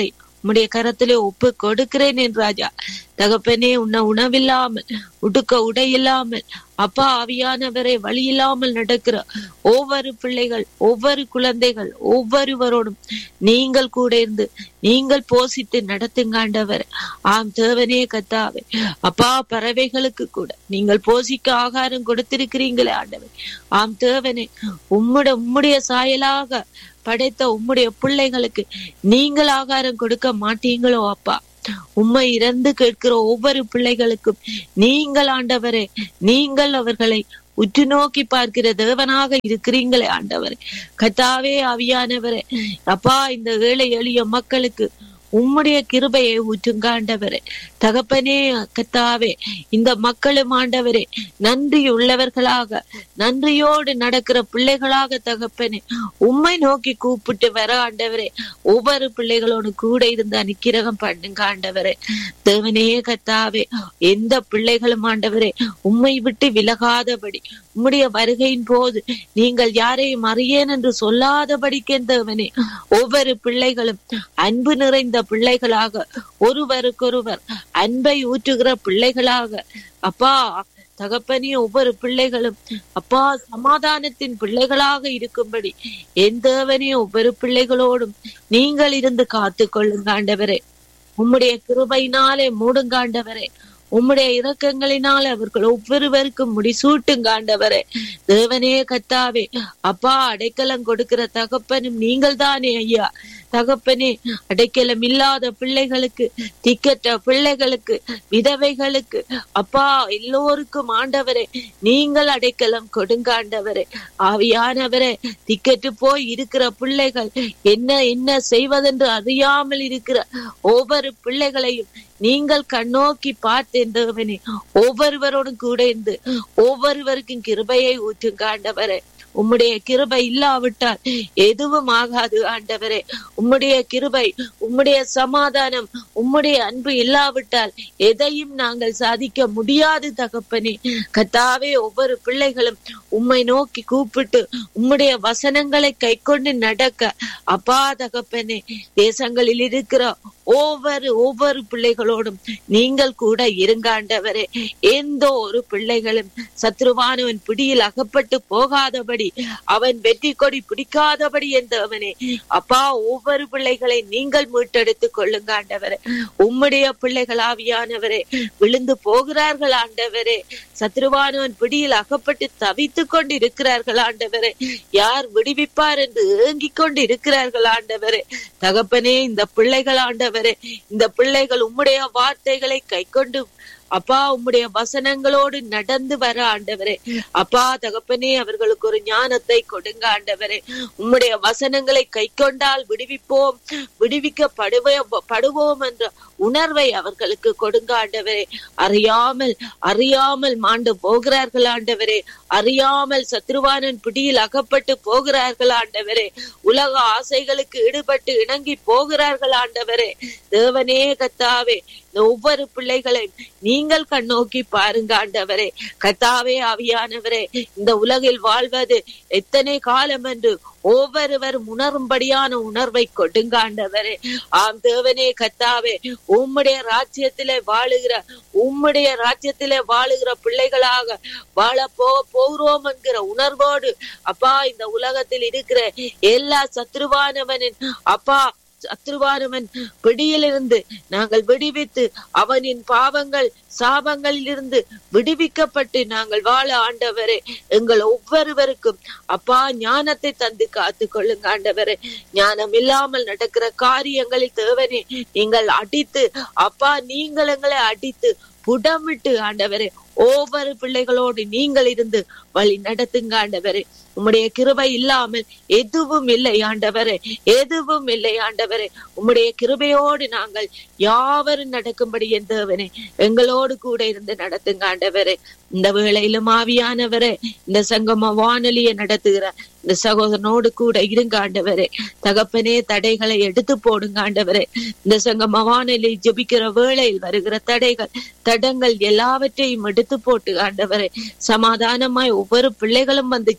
Speaker 5: உம்முடைய கரத்திலே ஒப்பு கொடுக்கிறேன் என் ராஜா தகப்பனே உன்னை உணவில்லாமல் உடுக்க உடை இல்லாமல் அப்பா ஆவியானவரை வழி இல்லாமல் நடக்கிற ஒவ்வொரு பிள்ளைகள் ஒவ்வொரு குழந்தைகள் ஒவ்வொருவரோடும் நீங்கள் கூட இருந்து நீங்கள் போசித்து நடத்துங்க ஆண்டவர் ஆம் தேவனே கத்தாவே அப்பா பறவைகளுக்கு கூட நீங்கள் போசிக்க ஆகாரம் கொடுத்திருக்கிறீங்களே ஆண்டவர் ஆம் தேவனே உம்முடைய உம்முடைய சாயலாக படைத்த உம்முடைய பிள்ளைகளுக்கு நீங்கள் ஆகாரம் கொடுக்க மாட்டீங்களோ அப்பா உம்மை இறந்து கேட்கிற ஒவ்வொரு பிள்ளைகளுக்கும் நீங்கள் ஆண்டவரே நீங்கள் அவர்களை உற்று நோக்கி பார்க்கிற தேவனாக இருக்கிறீங்களே ஆண்டவரே கத்தாவே அவியானவரே அப்பா இந்த ஏழை எளிய மக்களுக்கு உம்முடைய கிருபையை ஊற்றுங்க ஆண்டவரே தகப்பனே கத்தாவே இந்த மக்களும் ஆண்டவரே நன்றி உள்ளவர்களாக நன்றியோடு நடக்கிற பிள்ளைகளாக தகப்பனே உம்மை நோக்கி கூப்பிட்டு வர ஆண்டவரே ஒவ்வொரு பிள்ளைகளோடு கூட இருந்து அனுக்கிரகம் பண்ணுங்க ஆண்டவரே தேவனே கத்தாவே எந்த பிள்ளைகளும் ஆண்டவரே உம்மை விட்டு விலகாதபடி உம்முடைய வருகையின் போது நீங்கள் யாரையும் அறியேன் என்று சொல்லாதபடிக்கு தேவனே ஒவ்வொரு பிள்ளைகளும் அன்பு நிறைந்த பிள்ளைகளாக ஒருவருக்கொருவர் அன்பை ஊற்றுகிற பிள்ளைகளாக அப்பா தகப்பனே ஒவ்வொரு பிள்ளைகளும் அப்பா சமாதானத்தின் பிள்ளைகளாக இருக்கும்படி என் தேவனே ஒவ்வொரு பிள்ளைகளோடும் நீங்கள் இருந்து காத்து கொள்ளுங்க ஆண்டவரே உம்முடைய கிருபையினாலே மூடுங்க ஆண்டவரே உம்முடைய இரக்கங்களினால் அவர்கள் ஒவ்வொருவருக்கும் முடிசூட்டுங்க ஆண்டவரே தேவனே கத்தாவே அப்பா அடைக்கலம் கொடுக்கிற தகப்பனும் நீங்கள் தானே ஐயா தகப்பனே அடைக்கலம் இல்லாத பிள்ளைகளுக்கு திக்கற்ற பிள்ளைகளுக்கு விதவைகளுக்கு அப்பா எல்லோருக்கும் ஆண்டவரே நீங்கள் அடைக்கலம் கொடுங்க ஆண்டவரே ஆவியானவரே திக்கற்று போய் இருக்கிற பிள்ளைகள் என்ன என்ன செய்வதென்று அறியாமல் இருக்கிற ஒவ்வொரு பிள்ளைகளையும் நீங்கள் கண்ணோக்கி பார்த்தேன் தேவனே ஒவ்வொருவரோடும் கூட இருந்து ஒவ்வொருவருக்கும் கிருபையை ஊற்றுங்க ஆண்டவரே உம்முடைய கிருபை இல்லாவிட்டால் எதுவும் ஆகாது ஆண்டவரே உம்முடைய கிருபை உம்முடைய சமாதானம் உம்முடைய அன்பு இல்லாவிட்டால் எதையும் நாங்கள் சாதிக்க முடியாது தகப்பனே கத்தாவே ஒவ்வொரு பிள்ளைகளும் உம்மை நோக்கி கூப்பிட்டு உம்முடைய வசனங்களை கை கொண்டு நடக்க அப்பா தகப்பனே தேசங்களில் இருக்கிற ஒவ்வொரு ஒவ்வொரு பிள்ளைகளோடும் நீங்கள் கூட இருங்க ஆண்டவரே எந்த ஒரு பிள்ளைகளும் சத்ருவானவன் பிடியில் அகப்பட்டு போகாதபடி அவன் வெற்றி கொடி பிடிக்காதபடி என்றவனே அப்பா ஒவ்வொரு பிள்ளைகளை நீங்கள் மீட்டெடுத்துக் கொள்ளுங்க ஆண்டவரே உம்முடைய பிள்ளைகள் ஆவியானவரே விழுந்து போகிறார்கள் ஆண்டவரே சத்ருவானவன் பிடியில் அகப்பட்டு தவித்துக் கொண்டு இருக்கிறார்கள் ஆண்டவரே யார் விடுவிப்பார் என்று ஏங்கிக் கொண்டு இருக்கிறார்கள் ஆண்டவரே தகப்பனே இந்த பிள்ளைகள் ஆண்டவரே இந்த பிள்ளைகள் உம்முடைய வார்த்தைகளை கை கொண்டு அப்பா உம்முடைய வசனங்களோடு நடந்து வர ஆண்டவரே அப்பா தகப்பனே அவர்களுக்கு ஒரு ஞானத்தை கொடுங்க ஆண்டவரே உம்முடைய வசனங்களை கை கொண்டால் விடுவிப்போம் விடுவிக்கப்படுவே படுவோம் என்ற உணர்வை அவர்களுக்கு கொடுங்க ஆண்டவரே அறியாமல் அறியாமல் மாண்டு போகிறார்கள் ஆண்டவரே அறியாமல் சத்ருவானன் பிடியில் அகப்பட்டு போகிறார்கள் ஆண்டவரே உலக ஆசைகளுக்கு ஈடுபட்டு இணங்கி போகிறார்கள் ஆண்டவரே தேவனே கத்தாவே இந்த ஒவ்வொரு பிள்ளைகளையும் நீங்கள் கண்ணோக்கி பாருங்க ஆண்டவரே கத்தாவே ஆவியானவரே இந்த உலகில் வாழ்வது எத்தனை காலம் என்று ஒவ்வொருவரும் உணரும்படியான உணர்வை கொடுங்க ஆண்டவரே ஆம் தேவனே கத்தாவே உம்முடைய ராஜ்யத்திலே வாழுகிற உம்முடைய ராஜ்யத்திலே வாழுகிற பிள்ளைகளாக வாழ போக போகிறோம் என்கிற உணர்வோடு அப்பா இந்த உலகத்தில் இருக்கிற எல்லா சத்ருவானவனின் அப்பா சத்ருவானவன் பிடியிலிருந்து நாங்கள் விடுவித்து அவனின் பாவங்கள் சாபங்களில் இருந்து விடுவிக்கப்பட்டு நாங்கள் வாழ ஆண்டவரே எங்கள் ஒவ்வொருவருக்கும் அப்பா ஞானத்தை தந்து காத்து கொள்ளுங்க ஆண்டவரே ஞானம் இல்லாமல் நடக்கிற காரியங்களில் தேவனே நீங்கள் அடித்து அப்பா நீங்கள் எங்களை அடித்து புடமிட்டு ஆண்டவரே ஒவ்வொரு பிள்ளைகளோடு நீங்கள் இருந்து வழி நடத்துங்க ஆண்டவரே உம்முடைய கிருபை இல்லாமல் எதுவும் இல்லை ஆண்டவரே எதுவும் இல்லை ஆண்டவரே உம்முடைய கிருபையோடு நாங்கள் யாவரும் நடக்கும்படி எந்தவனே எங்களோடு கூட இருந்து நடத்துங்க ஆண்டவரே இந்த வேளையிலும் ஆவியானவரே இந்த சங்கம வானொலியை நடத்துகிற இந்த சகோதரனோடு கூட இருங்க ஆண்டவரே தகப்பனே தடைகளை எடுத்து போடுங்க ஆண்டவரே இந்த சங்கம வானொலி ஜபிக்கிற வேளையில் வருகிற தடைகள் தடங்கள் எல்லாவற்றையும் எடுத்து போட்டு ஆண்டவரே சமாதானமாய் ஒவ்வொரு பிள்ளைகளும் வந்து ஜபிக்கும்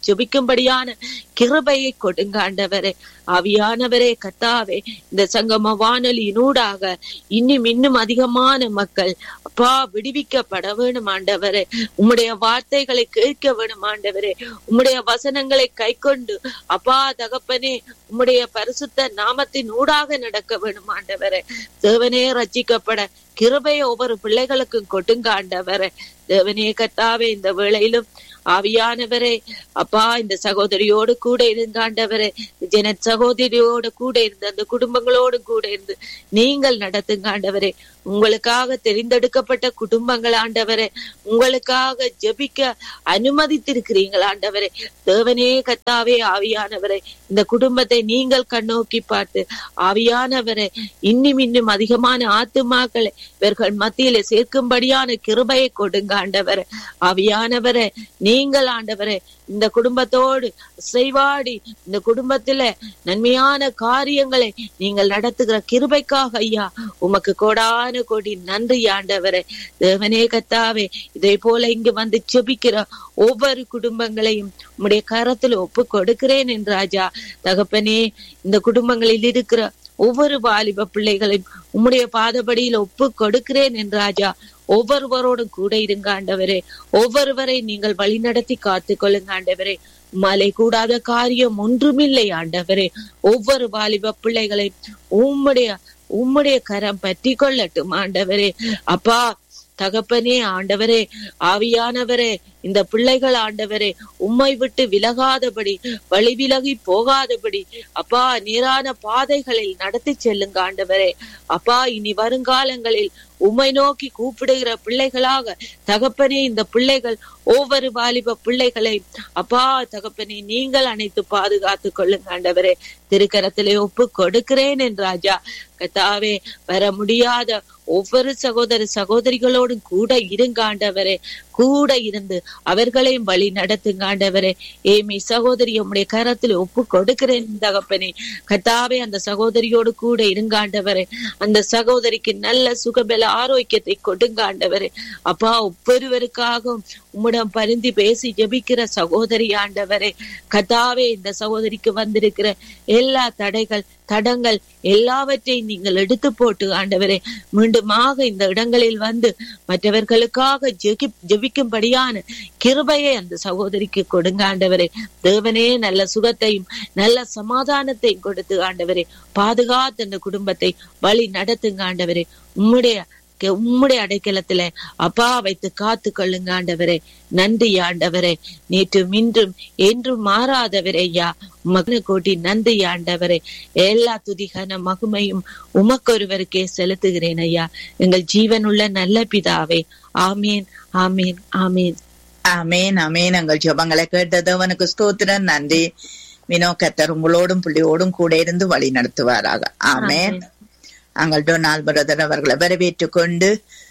Speaker 5: ஜெபிக்கும்படியான கிருபையை கொடுங்க ஆண்டவரே ஆவியானவரே கத்தாவே இந்த சங்கம வானொலியினூடாக இன்னும் இன்னும் அதிகமான மக்கள் அப்பா விடுவிக்கப்பட வேணும் ஆண்டவரே உம்முடைய வார்த்தைகளை கேட்க வேணும் ஆண்டவரே உம்முடைய வசனங்களை கை கொண்டு அப்பா தகப்பனே உம்முடைய பரிசுத்த நாமத்தின் ஊடாக நடக்க வேணும் ஆண்டவரே தேவனே ரட்சிக்கப்பட கிருபையை ஒவ்வொரு பிள்ளைகளுக்கும் கொடுங்க ஆண்டவரே தேவனே கத்தாவே இந்த வேளையிலும் ஆவியானவரே அப்பா இந்த சகோதரியோடு கூட இருந்த ஆண்டவரே ஜன சகோதரியோடு கூட இருந்து அந்த குடும்பங்களோடு கூட இருந்து நீங்கள் நடத்துங்க ஆண்டவரே உங்களுக்காக தெரிந்தெடுக்கப்பட்ட குடும்பங்கள் ஆண்டவரே உங்களுக்காக ஜெபிக்க அனுமதித்திருக்கிறீங்கள் ஆண்டவரே தேவனே கத்தாவே ஆவியானவரே இந்த குடும்பத்தை நீங்கள் கண்ணோக்கி பார்த்து ஆவியானவரே இன்னும் இன்னும் அதிகமான ஆத்துமாக்களை இவர்கள் மத்தியில சேர்க்கும்படியான கிருபையை கொடுங்க ஆண்டவரே ஆவியானவரே நீங்கள் ஆண்டவரே இந்த குடும்பத்தோடு செய்வாடி இந்த குடும்பத்துல நன்மையான காரியங்களை நீங்கள் நடத்துகிற கிருபைக்காக ஐயா உமக்கு கோடான கோடி நன்றி ஆண்டவரே தேவனே கத்தாவே இதே போல இங்கு வந்து செபிக்கிற ஒவ்வொரு குடும்பங்களையும் உம்முடைய கரத்துல ஒப்பு கொடுக்கிறேன் என்று ராஜா தகப்பனே இந்த குடும்பங்களில் இருக்கிற ஒவ்வொரு வாலிப பிள்ளைகளையும் உம்முடைய பாதபடியில ஒப்பு கொடுக்கிறேன் என்று ராஜா ஒவ்வொருவரோடும் கூட இருங்க ஆண்டவரே ஒவ்வொருவரை நீங்கள் வழிநடத்தி காத்து கொள்ளுங்க ஆண்டவரே மலை கூடாத காரியம் ஒன்றுமில்லை ஆண்டவரே ஒவ்வொரு வாலிப பிள்ளைகளை உம்முடைய உம்முடைய கரம் பற்றி கொள்ளட்டும் ஆண்டவரே அப்பா தகப்பனே ஆண்டவரே ஆவியானவரே இந்த பிள்ளைகள் ஆண்டவரே உம்மை விட்டு விலகாதபடி வழி விலகி போகாதபடி அப்பா நேரான பாதைகளில் நடத்தி செல்லுங்க ஆண்டவரே அப்பா இனி வருங்காலங்களில் உம்மை நோக்கி கூப்பிடுகிற பிள்ளைகளாக தகப்பனே இந்த பிள்ளைகள் ஒவ்வொரு வாலிப பிள்ளைகளை அப்பா தகப்பனே நீங்கள் அனைத்து பாதுகாத்து கொள்ளுங்க ஆண்டவரே திருக்கரத்திலே ஒப்பு கொடுக்கிறேன் என் ராஜா கத்தாவே வர முடியாத ஒவ்வொரு சகோதர சகோதரிகளோடும் கூட இருங்க ஆண்டவரே கூட இருந்து அவர்களையும் வழி நடத்துங்க ஆண்டவரே ஏமி சகோதரி உம்முடைய கரத்தில் ஒப்பு கொடுக்கிறேன் தகப்பனே கத்தாவே அந்த சகோதரியோடு கூட இருங்க ஆண்டவரே அந்த சகோதரிக்கு நல்ல சுகபல ஆரோக்கியத்தை கொடுங்க ஆண்டவரே அப்பா ஒவ்வொருவருக்காகவும் உம்மிடம் பரிந்து பேசி ஜெபிக்கிற சகோதரி ஆண்டவரே கத்தாவே இந்த சகோதரிக்கு வந்திருக்கிற எல்லா தடைகள் தடங்கள் எல்லாவற்றையும் நீங்கள் எடுத்து போட்டு ஆண்டவரே மீண்டுமாக இந்த இடங்களில் வந்து மற்றவர்களுக்காக ஜெகி ஜெபிக்கும்படியான கிருபையை அந்த சகோதரிக்கு கொடுங்க ஆண்டவரே தேவனே நல்ல சுகத்தையும் நல்ல சமாதானத்தையும் கொடுத்து ஆண்டவரே பாதுகாத்து அந்த குடும்பத்தை வழி நடத்துங்க ஆண்டவரே உம்முடைய உம்முடைய அடைக்கலத்துல அப்பா வைத்து காத்து கொள்ளுங்க ஆண்டவரே நன்றி ஆண்டவரே நேற்று இன்றும் என்றும் மாறாதவரே ஐயா மகன கோட்டி நன்றி ஆண்டவரே எல்லா துதிகான மகுமையும் உமக்கொருவருக்கே செலுத்துகிறேன் ஐயா எங்கள் ஜீவனுள்ள நல்ல பிதாவே ஆமீன் ஆமீன் ஆமீன்
Speaker 2: அமேன் அமேன் எங்கள் ஜெபங்களை கேட்டது அவனுக்கு ஸ்தோத்திரம் நன்றி வினோ கத்தர் உங்களோடும் புள்ளியோடும் கூட இருந்து வழி நடத்துவாராக ஆமேன் அங்கள் டொனால்ட் பிரதர் அவர்களை வரவேற்றுக் கொண்டு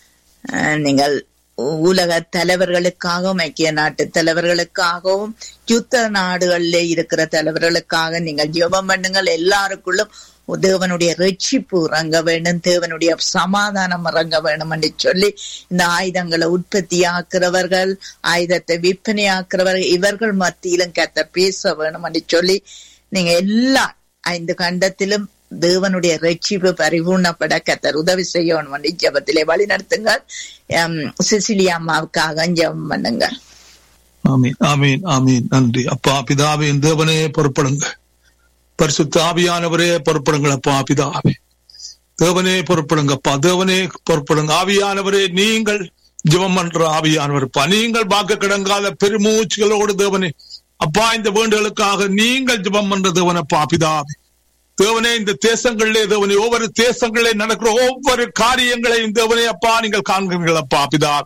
Speaker 2: அஹ், நீங்கள் உலக தலைவர்களுக்காகவும் ஐக்கிய நாட்டு தலைவர்களுக்காகவும் யுத்த நாடுகளில் இருக்கிற தலைவர்களுக்காக நீங்கள் ஜெபம் பண்ணுங்கள் எல்லாருக்குள்ளும் தேவனுடைய ரட்சிப்பு இறங்க வேண்டும் தேவனுடைய சமாதானம் இறங்க வேண்டும் என்று சொல்லி இந்த ஆயுதங்களை உற்பத்தி ஆக்குறவர்கள் ஆயுதத்தை விற்பனை ஆக்குறவர்கள் இவர்கள் மத்தியிலும் கத்த பேச வேணும் என்று சொல்லி நீங்க எல்லா ஐந்து கண்டத்திலும் தேவனுடைய ரட்சிப்பு பரிபூர்ணப்பட கத்தர் உதவி செய்யணும் என்று ஜெபத்திலே வழி நடத்துங்கள் சிசிலியா அம்மாவுக்காக ஜெபம் பண்ணுங்க
Speaker 6: ஆமீன் ஆமீன் ஆமீன் நன்றி அப்பா பிதாவே என் தேவனே பொறுப்படுங்க பரிசுத்த ஆவியானவரே பொறுப்படுங்கள் அப்பா பிதாவே தேவனே பொறுப்படுங்க அப்பா தேவனே பொறுப்படுங்க ஆவியானவரே நீங்கள் ஜெபம் பண்ற ஆவியானவர் அப்பா நீங்கள் வாக்கு கிடங்காத பெருமூச்சுகளோடு தேவனே அப்பா இந்த வேண்டுகளுக்காக நீங்கள் ஜெபம் பண்ற தேவனப்பா பிதாவே தேவனே இந்த தேசங்களிலே தேவனே ஒவ்வொரு தேசங்களிலே நடக்கிற ஒவ்வொரு காரியங்களையும் தேவனே அப்பா நீங்கள் காண்கிறீர்கள் அப்பா பிதாவே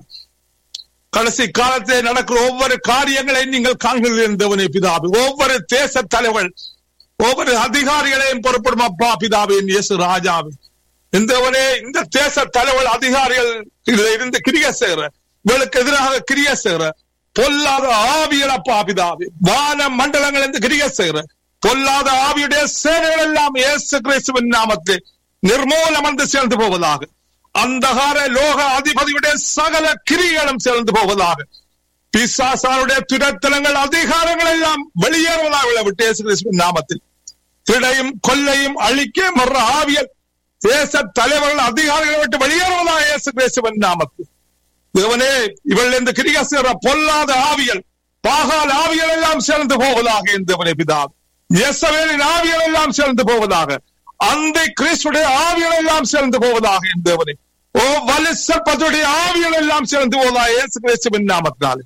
Speaker 6: கடைசி காலத்திலே நடக்கிற ஒவ்வொரு காரியங்களையும் நீங்கள் காண்கிறீர்கள் தேவனே பிதாவே ஒவ்வொரு தேச தலைவர் ஒவ்வொரு அதிகாரிகளையும் பொறுப்படும் அப்பா பிதாவின் இயேசு ராஜாவே இந்தவனே இந்த தேச தலைவர் அதிகாரிகள் இதுல இருந்து கிரிய செய்கிற இவளுக்கு எதிராக கிரிய செய்கிற பொல்லாத ஆவியல் அப்பா பிதாவே வான மண்டலங்கள் இருந்து கிரிய செய்கிற பொல்லாத ஆவியுடைய சேவைகள் எல்லாம் இயேசு கிறிஸ்துவின் நாமத்தில் நிர்மூலம் என்று சேர்ந்து போவதாக அந்தகார லோக அதிபதியுடைய சகல கிரிகளும் சேர்ந்து போவதாக பிசாசாருடைய துரத்தனங்கள் அதிகாரங்கள் எல்லாம் வெளியேறுவதாக விட்டு இயேசு கிறிஸ்துவின் நாமத்தில் திடையும் கொல்லையும் அழிக்க மற ஆவியல் தேச தலைவர்கள் அதிகாரிகளை விட்டு வெளியேறுவதாக இயேசு கிறிஸ்துவின் நாமத்தில் தேவனே இவள் இந்த கிரிகாசுர பொல்லாத ஆவியல் பாகால் ஆவியல் எல்லாம் சேர்ந்து போவதாக என் தேவனே பிதா இயேசவேலின் ஆவியல் எல்லாம் சேர்ந்து போவதாக அந்த கிறிஸ்துடைய ஆவியல் எல்லாம் சேர்ந்து போவதாக என் தேவனே ஓ வலிசப்பத்துடைய ஆவியல் எல்லாம் சேர்ந்து போவதாக இயேசு கிறிஸ்துவின் நாமத்தினாலே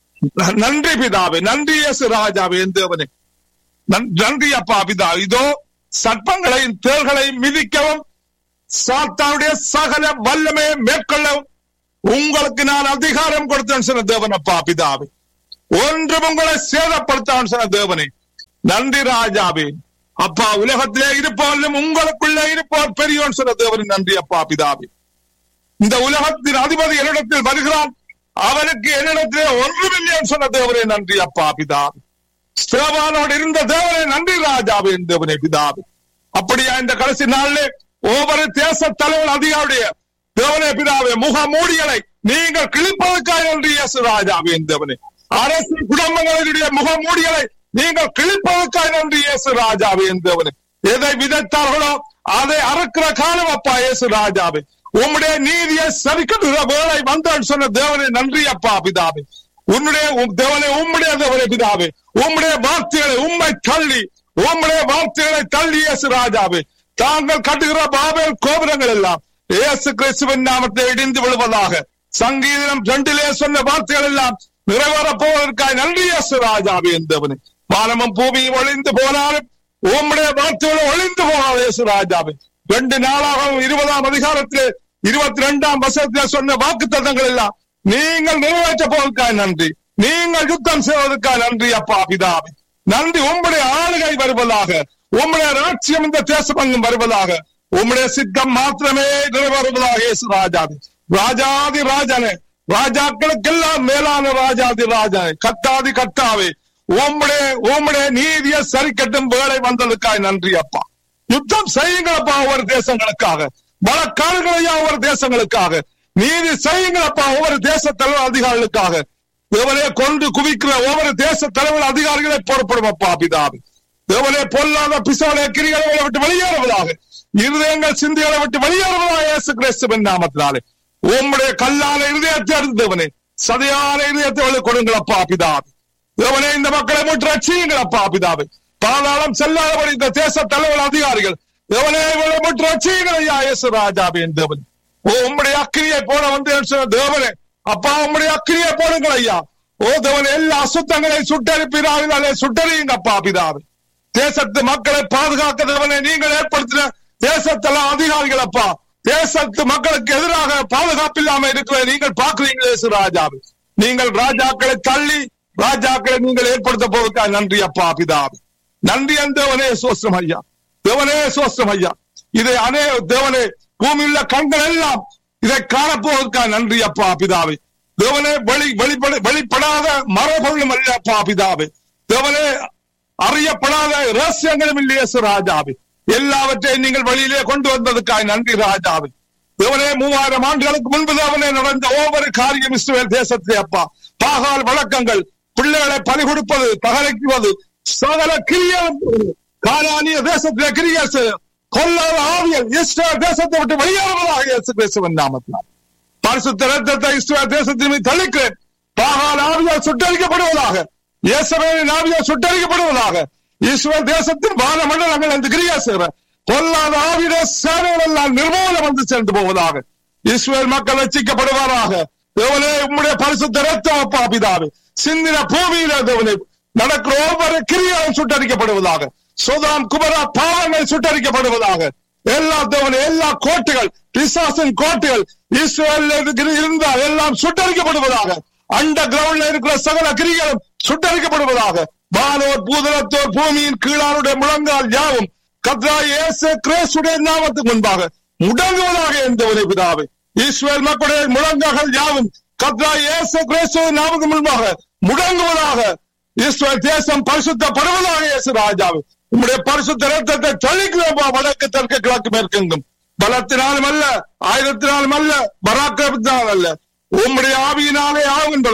Speaker 6: நன்றி பிதாவே நன்றி இயேசு ராஜாவே என் தேவனே நன்- நன்றி அப்பா பிதா இதோ சர்ப்பங்களையும் தேள்களையும் மிதிக்கவும் சாத்தானுடைய சகல வல்லமையை மேற்கொள்ளவும் உங்களுக்கு நான் அதிகாரம் கொடுத்தேன் சொன்ன தேவன் அப்பா பிதாவே ஒன்றும் உங்களை சேதப்படுத்தான் சொன்ன தேவனே நன்றி ராஜாவே அப்பா உலகத்திலே இருப்பவர்களும் உங்களுக்குள்ளே இருப்பவர் பெரியவன் சொன்ன தேவன் நன்றி அப்பா பிதாவே இந்த உலகத்தின் அதிபதி என்னிடத்தில் வருகிறான் அவனுக்கு என்னிடத்திலே ஒன்றுமில்லை சொன்ன தேவனே நன்றி அப்பா பிதாவே ஸ்தேவானோடு இருந்த தேவனே நன்றி ராஜாவே என் தேவனே பிதாவே அப்படியா இந்த கடைசி நாளிலே ஒவ்வொரு தேச தலைவர் அதிகாருடைய தேவனே பிதாவே முக மூடிகளை நீங்கள் கிழிப்பதற்காக நன்றி இயேசு ராஜாவே என் தேவனே அரசு குடும்பங்களுடைய முக மூடிகளை நீங்கள் கிழிப்பதற்காக நன்றி இயேசு ராஜாவே என் தேவனே எதை விதைத்தார்களோ அதை அறுக்கிற காலம் அப்பா இயேசு ராஜாவே உம்முடைய நீதியை சரிக்கட்டுகிற வேலை வந்தான் சொன்ன தேவனே நன்றி அப்பா பிதாவே உன்னுடைய உம் தேவனே உம்முடைய தேவனே பிதாவே உம்முடைய வார்த்தைகளை உம்மை தள்ளி உம்முடைய வார்த்தைகளை தள்ளி இயேசு ராஜாவே தாங்கள் கட்டுகிற பாபேல் கோபுரங்கள் எல்லாம் இயேசு கிறிஸ்துவின் நாமத்தை இடிந்து விழுவதாக சங்கீதம் ரெண்டிலே சொன்ன வார்த்தைகள் எல்லாம் நிறைவேறப் போவதற்காக நன்றி இயேசு ராஜாவே என்பவனே வானமும் பூமியும் ஒளிந்து போனாலும் உம்முடைய வார்த்தைகள் ஒளிந்து போனாலும் இயேசு ராஜாவே ரெண்டு நாளாகவும் இருபதாம் அதிகாரத்திலே இருபத்தி ரெண்டாம் வசனத்திலே சொன்ன வாக்கு எல்லாம் நீங்கள் நிறைவேற்ற போவதற்காக நன்றி நீங்கள் யுத்தம் செய்வதற்காக நன்றி அப்பா பிதாவே நன்றி உம்முடைய ஆளுகை வருவதாக உம்முடைய ராட்சியம் இந்த தேசம் அங்கும் வருவதாக உம்முடைய சித்தம் மாத்திரமே நிறைவேறுவதாக இயேசு ராஜாவே ராஜாதி ராஜனே ராஜாக்களுக்கெல்லாம் மேலான ராஜாதி ராஜனே கத்தாதி கத்தாவே உம்முடைய உம்முடைய நீதியை சரி கட்டும் வேலை வந்ததுக்காக நன்றி அப்பா யுத்தம் செய்யுங்களப்பா ஒவ்வொரு தேசங்களுக்காக வழக்காடுகளையா ஒவ்வொரு தேசங்களுக்காக நீதி செய்யுங்களப்பா ஒவ்வொரு தேச தலைவர் அதிகாரிகளுக்காக தேவனே கொண்டு குவிக்கிற ஒவ்வொரு தேச தலைவர் அதிகாரிகளை பொறுப்படும் அப்பா பிதாவே தேவனே பொல்லாத பிசாலே கிரிகளை விட்டு வெளியேறுவதாக இருதயங்கள் சிந்தைகளை விட்டு வெளியேறுவதாக இயேசு கிறிஸ்துவின் நாமத்தினாலே உம்முடைய கல்லான இருதயத்தை அடுத்து தேவனே சதையான இருதயத்தை அவளுக்கு கொடுங்களப்பா பிதாவே தேவனே இந்த மக்களை முற்று ரட்சியுங்களப்பா பிதாவே பாதாளம் செல்லாதபடி இந்த தேச தலைவர் அதிகாரிகள் தேவனே இவளை முற்று ரட்சியுங்கள் ஐயா இயேசு ராஜாவே என் தேவன் ஓ உம்முடைய அக்கிரியை போல வந்து சொன்ன தேவனே அப்பா உம்முடைய அக்கிரியை போடுங்கள் ஐயா ஓ தேவன் எல்லா அசுத்தங்களையும் சுட்டரிப்பினாலே சுட்டறியுங்க அப்பா பிதாவே தேசத்து மக்களை பாதுகாக்க தேவனை நீங்கள் ஏற்படுத்தின தேசத்தல அதிகாரிகள் அப்பா தேசத்து மக்களுக்கு எதிராக பாதுகாப்பு இல்லாம இருக்கிற நீங்கள் பாக்குறீங்களே இயேசு ராஜாவே நீங்கள் ராஜாக்களை தள்ளி ராஜாக்களை நீங்கள் ஏற்படுத்த போவதற்காக நன்றி அப்பா பிதாவே நன்றி தேவனே சோஸ்திரம் ஐயா தேவனே சோஸ்திரம் ஐயா இதை அனே தேவனே பூமியுள்ள கண்கள் எல்லாம் இதை காணப்போவதற்காக நன்றி அப்பா பிதாவே தேவனே வெளி வெளிப்பட வெளிப்படாத மரபொருளும் அல்ல அப்பா பிதாவே தேவனே அறியப்படாத ரகசியங்களும் இல்லையே ராஜாவே எல்லாவற்றையும் நீங்கள் வெளியிலே கொண்டு வந்ததுக்காக நன்றி ராஜாவே தேவனே மூவாயிரம் ஆண்டுகளுக்கு முன்பு தேவனே நடந்த ஒவ்வொரு காரியம் இஸ்ரேல் தேசத்திலே அப்பா பாகால் வழக்கங்கள் பிள்ளைகளை பலி கொடுப்பது பகலைக்குவது சகல கிரியம் காலானிய தேசத்திலே கிரிய கொல்லாத ஆவியல் இஸ்ரேல் தேசத்தை விட்டு வெளியேறுவதாக இயேசு கிறிஸ்துவின் நாமத்தினால் பரிசுத்த ரத்தத்தை இஸ்ரேல் தேசத்தின் மீது தள்ளிக்கிறேன் பாகால் ஆவியால் சுட்டரிக்கப்படுவதாக இயேசுவின் ஆவியால் சுட்டரிக்கப்படுவதாக இஸ்ரேல் தேசத்தின் வான மண்டலங்கள் அந்த கிரியா செய்கிற பொல்லாத ஆவிட சேவைகள் எல்லாம் நிர்மூலம் வந்து சென்று போவதாக இஸ்ரேல் மக்கள் ரசிக்கப்படுவாராக தேவனே உம்முடைய பரிசுத்த ரத்தம் அப்பா பிதாவே சிந்தின பூமியில தேவனே நடக்கிற ஒவ்வொரு கிரியாவும் சுட்டரிக்கப்படுவதாக சுதாம் குமரா பாவங்கள் சுட்டரிக்கப்படுவதாக எல்லா தேவனே எல்லா கோட்டைகள் பிசாசின் கோட்டைகள் இஸ்ரேல் இருந்தால் எல்லாம் சுட்டரிக்கப்படுவதாக அண்ட கிரவுண்ட்ல இருக்கிற சகல கிரிகளும் சுட்டரிக்கப்படுவதாக வானோர் பூதலத்தோர் பூமியின் கீழானுடைய முழங்கால் யாவும் கத்ரா இயேசு கிறிஸ்துடைய நாமத்துக்கு முன்பாக முடங்குவதாக எந்தவனை பிதாவே இஸ்ரேல் மக்களுடைய முழங்கால் யாவும் கத்ரா இயேசு கிறிஸ்துவ நாமத்துக்கு முன்பாக முடங்குவதாக இஸ்ரேல் தேசம் பரிசுத்தப்படுவதாக இயேசு ராஜாவே உம்முடைய பரிசுத்த ரத்தத்தை தள்ளிக்கிறோம் வடக்கு தெற்கு கிழக்கு மேற்கெங்கும் பலத்தினாலும் அல்ல ஆயிரத்தினாலும் அல்ல பராக்கிரமத்தினாலும் அல்ல உம்முடைய ஆவியினாலே ஆகும்பதை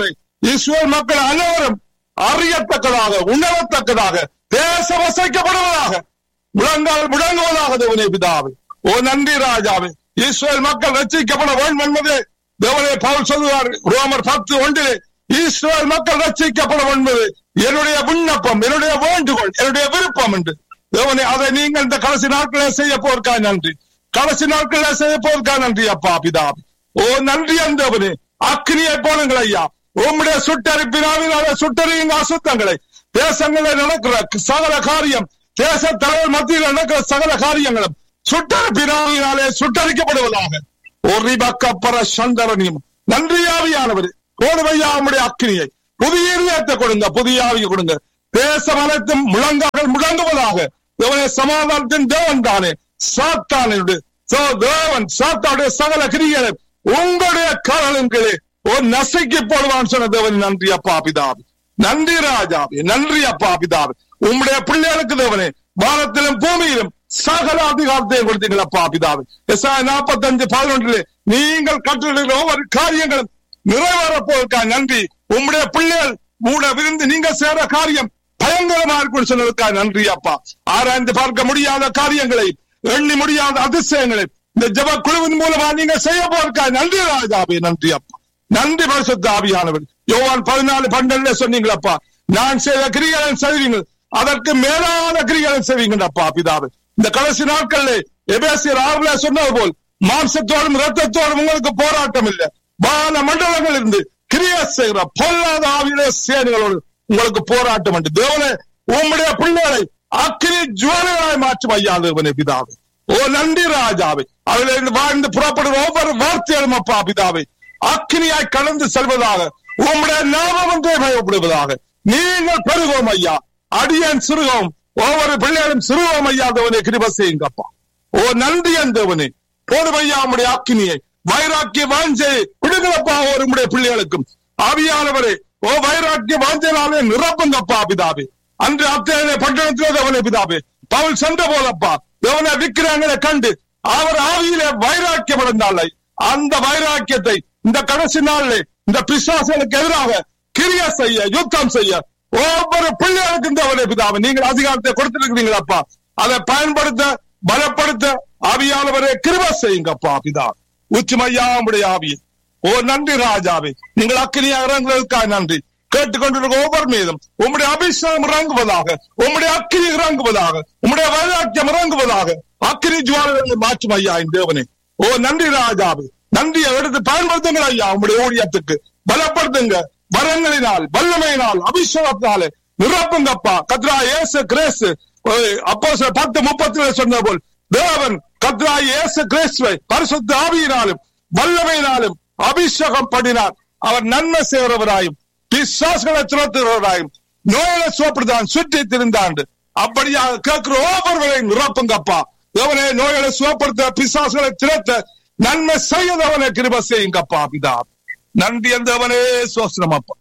Speaker 6: இஸ்ரேல் மக்கள் அனைவரும் அறியத்தக்கதாக உணரத்தக்கதாக தேச வசைக்கப்படுவதாக முழங்கால் முழங்குவதாக தேவனே பிதாவே ஓ நன்றி ராஜாவே இஸ்ரேல் மக்கள் ரட்சிக்கப்பட வேண்டும் என்பது தேவனே பவுல் சொல்லுவார் ரோமர் பத்து ஒன்றிலே இஸ்ரேல் மக்கள் ரட்சிக்கப்பட என்பது என்னுடைய விண்ணப்பம் என்னுடைய வேண்டுகோள் என்னுடைய விருப்பம் என்று தேவனே அதை நீங்கள் இந்த கடைசி நாட்களில் செய்ய போர்க்கா நன்றி கடைசி நாட்களில் செய்ய போர்க்கா நன்றி அப்பா பிதாவே ஓ நன்றி அந்தவனே அக்னியை போனுங்கள் ஐயா உம்முடைய சுட்டரிப்பினாவினால சுட்டறியுங்க அசுத்தங்களை தேசங்களில் நடக்கிற சகல காரியம் தேச தலைவர் மத்தியில் நடக்கிற சகல காரியங்களும் சுட்டரிப்பினாவினாலே சுட்டரிக்கப்படுவதாக ஒரு பக்கப்பர சந்தரனியும் நன்றியாவியானவர் போடுவையா உம்முடைய அக்னியை புதிய இதயத்தை கொடுங்க புதிய ஆவியை கொடுங்க தேசம் அனைத்தும் முழங்கால் முழங்குவதாக தேவனே சமாதானத்தின் தேவன் தானே சாத்தானுடைய சோ- தேவன் சாத்தானுடைய சகல கிரிகளை உங்களுடைய காலங்களே ஒரு நசைக்கு போடுவான் சொன்ன தேவன் நன்றி அப்பா பிதாவே நன்றி ராஜாவே நன்றி அப்பா பிதாவே உம்முடைய பிள்ளைகளுக்கு தேவனே வானத்திலும் பூமியிலும் சகல அதிகாரத்தையும் கொடுத்தீங்கள் அப்பா பிதாவே எஸ்ஆய் நாற்பத்தஞ்சு பதினொன்றிலே நீங்கள் கற்றுள்ள ஒவ்வொரு காரியங்களும் நிறைவேற போவதற்கா நன்றி உம்முடைய பிள்ளைகள் கூட விருந்து நீங்க சேர காரியம் பயங்கரமா இருக்கும் சொன்னதுக்கா நன்றி அப்பா ஆராய்ந்து பார்க்க முடியாத காரியங்களை எண்ணி முடியாத அதிசயங்களை இந்த ஜப குழுவின் மூலமா நீங்க செய்ய போறதுக்கா நன்றி ராஜாவே நன்றி அப்பா நன்றி பரிசுத்த ஆவியானவர் யோவான் பதினாலு பன்னெண்டுல சொன்னீங்களப்பா நான் செய்த கிரிகளை செய்வீங்க அதற்கு மேலான கிரிகளை செய்வீங்க அப்பா பிதாவே இந்த கடைசி நாட்கள்ல எபேசியர் ஆறுல சொன்னது போல் மாம்சத்தோடும் ரத்தத்தோடும் உங்களுக்கு போராட்டம் இல்லை வான மண்டலங்கள் இருந்து கிரியா செய்கிற பொல்லாத ஆவியிலே சேனைகளோடு உங்களுக்கு போராட்டம் உண்டு தேவனே உம்முடைய பிள்ளைகளை அக்கினி ஜுவாலையாய் மாற்றும் ஐயா தேவனே பிதாவே ஓ நன்றி ராஜாவே அதிலிருந்து வாழ்ந்து புறப்படுற ஒவ்வொரு வார்த்தைகளும் அப்பா பிதாவே அக்கினியாய் கலந்து செல்வதாக உம்முடைய நாமம் ஒன்றே பயப்படுவதாக நீங்கள் பெருಗೋம் ஐயா அடியன் சிறுகோம் ஒவ்வொரு பிள்ளைகளும் சிறுகோம் ஐயா தேவனே கிருப செய்யுங்கப்பா ஓ நன்றி தேவனே போடும் ஐயா உம்முடைய அக்கினியை வைராக்கிய வாஞ்சை விடுங்களப்பா ஒரு உம்முடைய பிள்ளைகளுக்கும் ஆவியானவரே ஓ வைராக்கிய வாஞ்சையினாலே நிரப்புங்கப்பா பிதாவே அன்று அத்தனை பட்டணத்திலே தேவனே பிதாவே பவுல் சென்ற போதப்பா தேவனை விக்கிரங்களை கண்டு அவர் ஆவியிலே வைராக்கியம் அடைந்தாலை அந்த வைராக்கியத்தை இந்த கடைசி நாளிலே இந்த பிசாசுகளுக்கு எதிராக கிரியா செய்ய யுத்தம் செய்ய ஒவ்வொரு பிள்ளைகளுக்கும் தேவனே பிதாவே நீங்கள் அதிகாரத்தை கொடுத்திருக்கிறீங்களப்பா அதை பயன்படுத்த பலப்படுத்த ஆவியானவரே கிருப செய்யுங்கப்பா பிதா உச்சிமையா உடைய ஆவியை ஓ நன்றி ராஜாவே நீங்கள் அக்கினியா இறங்குவதற்காக நன்றி கேட்டுக்கொண்டிருக்க ஒவ்வொரு மீதும் உம்முடைய அபிஷேகம் இறங்குவதாக உம்முடைய அக்கினி இறங்குவதாக உம்முடைய வைராக்கியம் இறங்குவதாக அக்கினி ஜுவாலை மாற்றும் ஐயா என் தேவனே ஓ நன்றி ராஜாவே நன்றியை எடுத்து பயன்படுத்துங்கள் ஐயா உம்முடைய ஊழியத்துக்கு பலப்படுத்துங்க வரங்களினால் வல்லமையினால் அபிஷேகத்தினாலே நிரப்புங்கப்பா கத்ரா ஏசு கிரேசு அப்போ பத்து முப்பத்தி சொன்ன போல் தேவன் கத்ரா இயேசு கிறிஸ்துவை பரிசுத்த ஆவியினாலும் வல்லமையினாலும் அபிஷேகம் பண்ணினார் அவர் நன்மை செய்கிறவராயும் பிசாசுகளை துரத்துகிறவராயும் நோயில சுவப்படுத்தான் சுற்றி திரிந்தாண்டு அப்படியாக கேட்கிற ஒவ்வொருவரையும் நிரப்புங்கப்பா தேவனே நோய்களை சுவப்படுத்த பிசாசுகளை திரத்த நன்மை செய்யதவனை கிருப செய்யுங்கப்பா பிதா நன்றி அந்தவனே சோசனம் அப்பா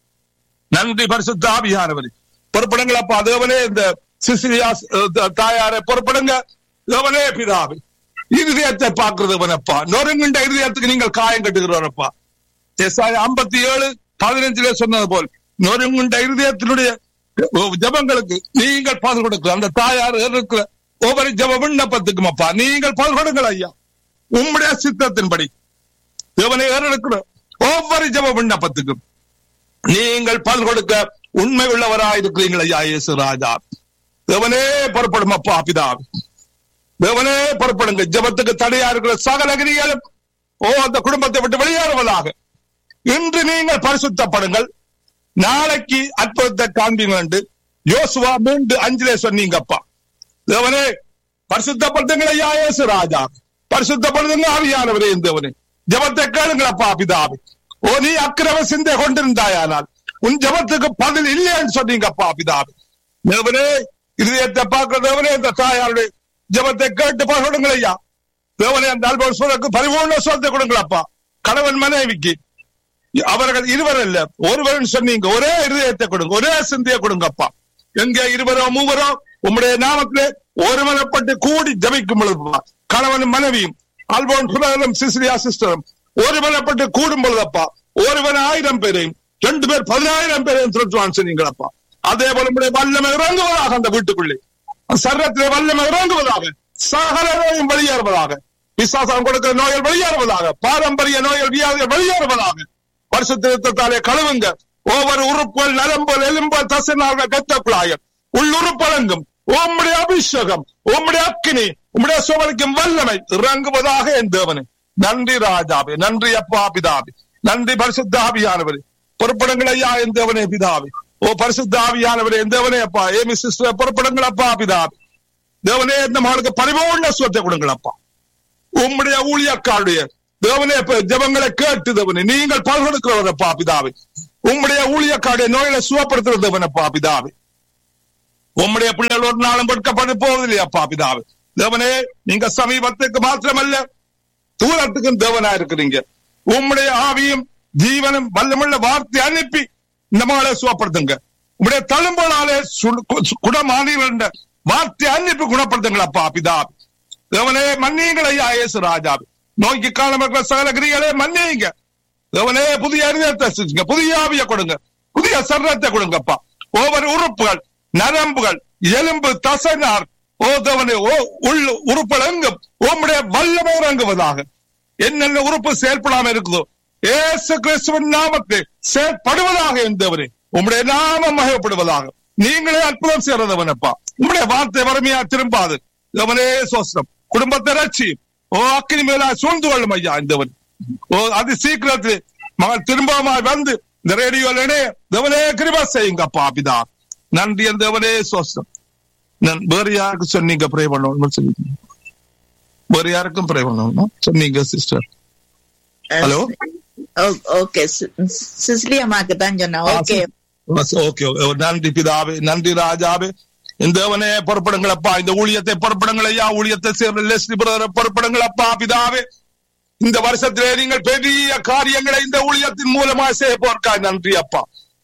Speaker 6: நன்றி பரிசுத்த ஆவியானவரே பொறுப்படுங்கள் அப்பா தேவனே இந்த சிசிலியா தாயாரை பொறுப்படுங்க தேவனே பிதாவே இருதயத்தை பார்க்கிறதவனப்பா நொறுங்குண்ட இருதயத்துக்கு நீங்கள் காயம் கட்டுகிறவரப்பா எஸ்ஆய் ஐம்பத்தி ஏழு பதினஞ்சுல சொன்னது போல் நொறுங்குண்ட இருதயத்தினுடைய ஜபங்களுக்கு நீங்கள் பதில் கொடுக்க அந்த தாயார் இருக்கிற ஒவ்வொரு ஜப விண்ணப்பத்துக்கும் அப்பா நீங்கள் பதில் கொடுங்கள் ஐயா உம்முடைய சித்தத்தின்படி தேவனை இருக்கிற ஒவ்வொரு ஜப விண்ணப்பத்துக்கும் நீங்கள் பதில் கொடுக்க உண்மை உள்ளவராயிருக்கிறீர்கள் ஐயா இயேசு ராஜா தேவனே புறப்படும் அப்பா பிதாவே தேவனே புறப்படுங்க ஜபத்துக்கு தடையா இருக்கிற சகல கிரிகளும் ஓ அந்த குடும்பத்தை விட்டு வெளியேறுவதாக இன்று நீங்கள் பரிசுத்தப்படுங்கள் நாளைக்கு அற்புதத்தை காண்பீங்க என்று யோசுவா மூன்று அஞ்சிலே சொன்னீங்கப்பா தேவனே பரிசுத்தப்படுத்துங்கள் ஐயா இயேசு ராஜா பரிசுத்தப்படுத்துங்க ஆவியானவரே தேவனே ஜபத்தை கேளுங்களப்பா பிதாவே ஓ நீ அக்கிரம சிந்தை கொண்டிருந்தாயானால் உன் ஜபத்துக்கு பதில் இல்லைன்னு சொன்னீங்கப்பா பிதாவே தேவனே இருதயத்தை பார்க்கிற தேவனே இந்த தாயாருடைய ஜபத்தை கேட்டு பகிடுங்கள் ஐயா தேவனே அந்த அல்பம் சொல்லுக்கு பரிபூர்ண சொத்தை கொடுங்களப்பா கணவன் மனைவிக்கு அவர்கள் இருவர் அல்ல ஒருவன் சொன்னீங்க ஒரே இருதயத்தை கொடுங்க ஒரே சிந்தையை கொடுங்கப்பா எங்க இருவரோ மூவரோ உம்முடைய நாமத்திலே ஒருமனப்பட்டு கூடி ஜபிக்கும் பொழுதுப்பா கணவன் மனைவியும் அல்போன் சுரரும் சிசிலியா சிஸ்டரும் ஒருமனப்பட்டு கூடும் பொழுதப்பா ஒருவன் ஆயிரம் பேரையும் ரெண்டு பேர் பதினாயிரம் பேரை திருட்டுவான் சொன்னீங்களப்பா அதே போல உங்களுடைய வல்லமை இறங்குவதாக அந்த வீட்டுக்குள்ளே சரத்திலே வல்லமை இறங்குவதாக சகல நோயும் வெளியேறுவதாக விசுவாசம் கொடுக்கிற நோய்கள் வெளியேறுவதாக பாரம்பரிய நோய்கள் வியாதிகள் வெளியேறுவதாக பரிசுத்தாலே கழுவுங்க ஒவ்வொரு உறுப்புகள் நரம்புகள் எலும்புகள் தசைநார்கள் கத்த குழாயல் உள்ளுறுப்பழங்கும் உம்முடைய அபிஷேகம் உம்முடைய அக்கினி உம்முடைய சுவலிக்கும் வல்லமை இறங்குவதாக என் தேவனே நன்றி ராஜாவே நன்றி அப்பா பிதாவே நன்றி பரிசுத்த ஆவியானவரே பொறுப்படுங்கள் ஐயா என் தேவனே பிதாவே ஓ பரிசுத்த ஆவியானவரே என் தேவனே அப்பா ஏமி சிஸ்டர் பொறுப்படுங்கள் அப்பா பிதாவே தேவனே இந்த மகளுக்கு பரிபூர்ண சுவத்தை கொடுங்கள் அப்பா உம்முடைய ஊழியக்காருடைய தேவனே இப்ப ஜெபங்களை கேட்டு தேவனே நீங்கள் பல்கொடுக்கிறவரப்பா பிதாவே உம்முடைய ஊழியக்காருடைய நோய்களை சுகப்படுத்துற தேவனப்பா பிதாவே உம்முடைய பிள்ளைகள் ஒரு நாளும் கொடுக்கப்பட போவதில்லையாப்பா பிதாவே தேவனே நீங்க சமீபத்துக்கு மாத்திரமல்ல தூரத்துக்கும் தேவனா இருக்கிறீங்க உம்முடைய ஆவியும் ஜீவனும் வல்லமுள்ள வார்த்தை அனுப்பி இந்த மகளை சுகப்படுத்துங்க உம்முடைய தழும்பலாலே குணமானீர்கள் வார்த்தை அனுப்பி குணப்படுத்துங்களப்பா பிதாவே தேவனே மன்னியுங்கள் ஐயா இயேசு ராஜாவே நோய்க்கு காலம் இருக்கிற சகல கிரிகளே மன்னியுங்க தேவனே புதிய அறிதத்தை செஞ்சுங்க புதிய ஆவிய கொடுங்க புதிய சர்ணத்தை கொடுங்கப்பா ஒவ்வொரு உறுப்புகள் நரம்புகள் எலும்பு தசைனார் ஓ தேவனே ஓ உள் உறுப்புகள் எங்கும் உம்முடைய வல்லமை இறங்குவதாக என்னென்ன உறுப்பு செயல்படாம இருக்குதோ ஏசு கிறிஸ்துவின் நாமத்தை செயல்படுவதாக என் தேவனே உம்முடைய நாமம் மகப்படுவதாக நீங்களே அற்புதம் செய்யறதவனப்பா உம்முடைய வார்த்தை வறுமையா திரும்பாது தேவனே சோஸ்திரம் குடும்பத்தை ரட்சி ஓ அக்கினி மேலா சூழ்ந்து கொள்ளும் ஐயா இந்தவன் ஓ அது சீக்கிரத்தில் மகள் திரும்பமாய் வந்து இந்த ரேடியோல தேவனே கிருபா செய்யுங்கப்பா பிதா நன்றி அந்த தேவனே சோஸ்திரம் நான் வேற யாருக்கு சொன்னீங்க ப்ரே பண்ணணும் சொல்லிங்க வேற யாருக்கும் ப்ரே பண்ணணும் சொன்னீங்க சிஸ்டர் ஹலோ
Speaker 2: ஓகே சிஸ்லி அம்மாக்கு தான் சொன்னேன் ஓகே
Speaker 6: ஓகே நன்றி பிதாவே நன்றி ராஜாவே இந்த தேவனே பொறுப்படுங்களப்பா இந்த ஊழியத்தை பொறுப்படுங்கள் ஐயா ஊழியத்தை சேர்ந்த லெஸ்லி பிரதர் பொறுப்படுங்களப்பா பிதாவே இந்த வருஷத்திலே நீங்கள் பெரிய காரியங்களை இந்த ஊழியத்தின் மூலமா செய்ய போர்க்காய் நன்றி அப்பா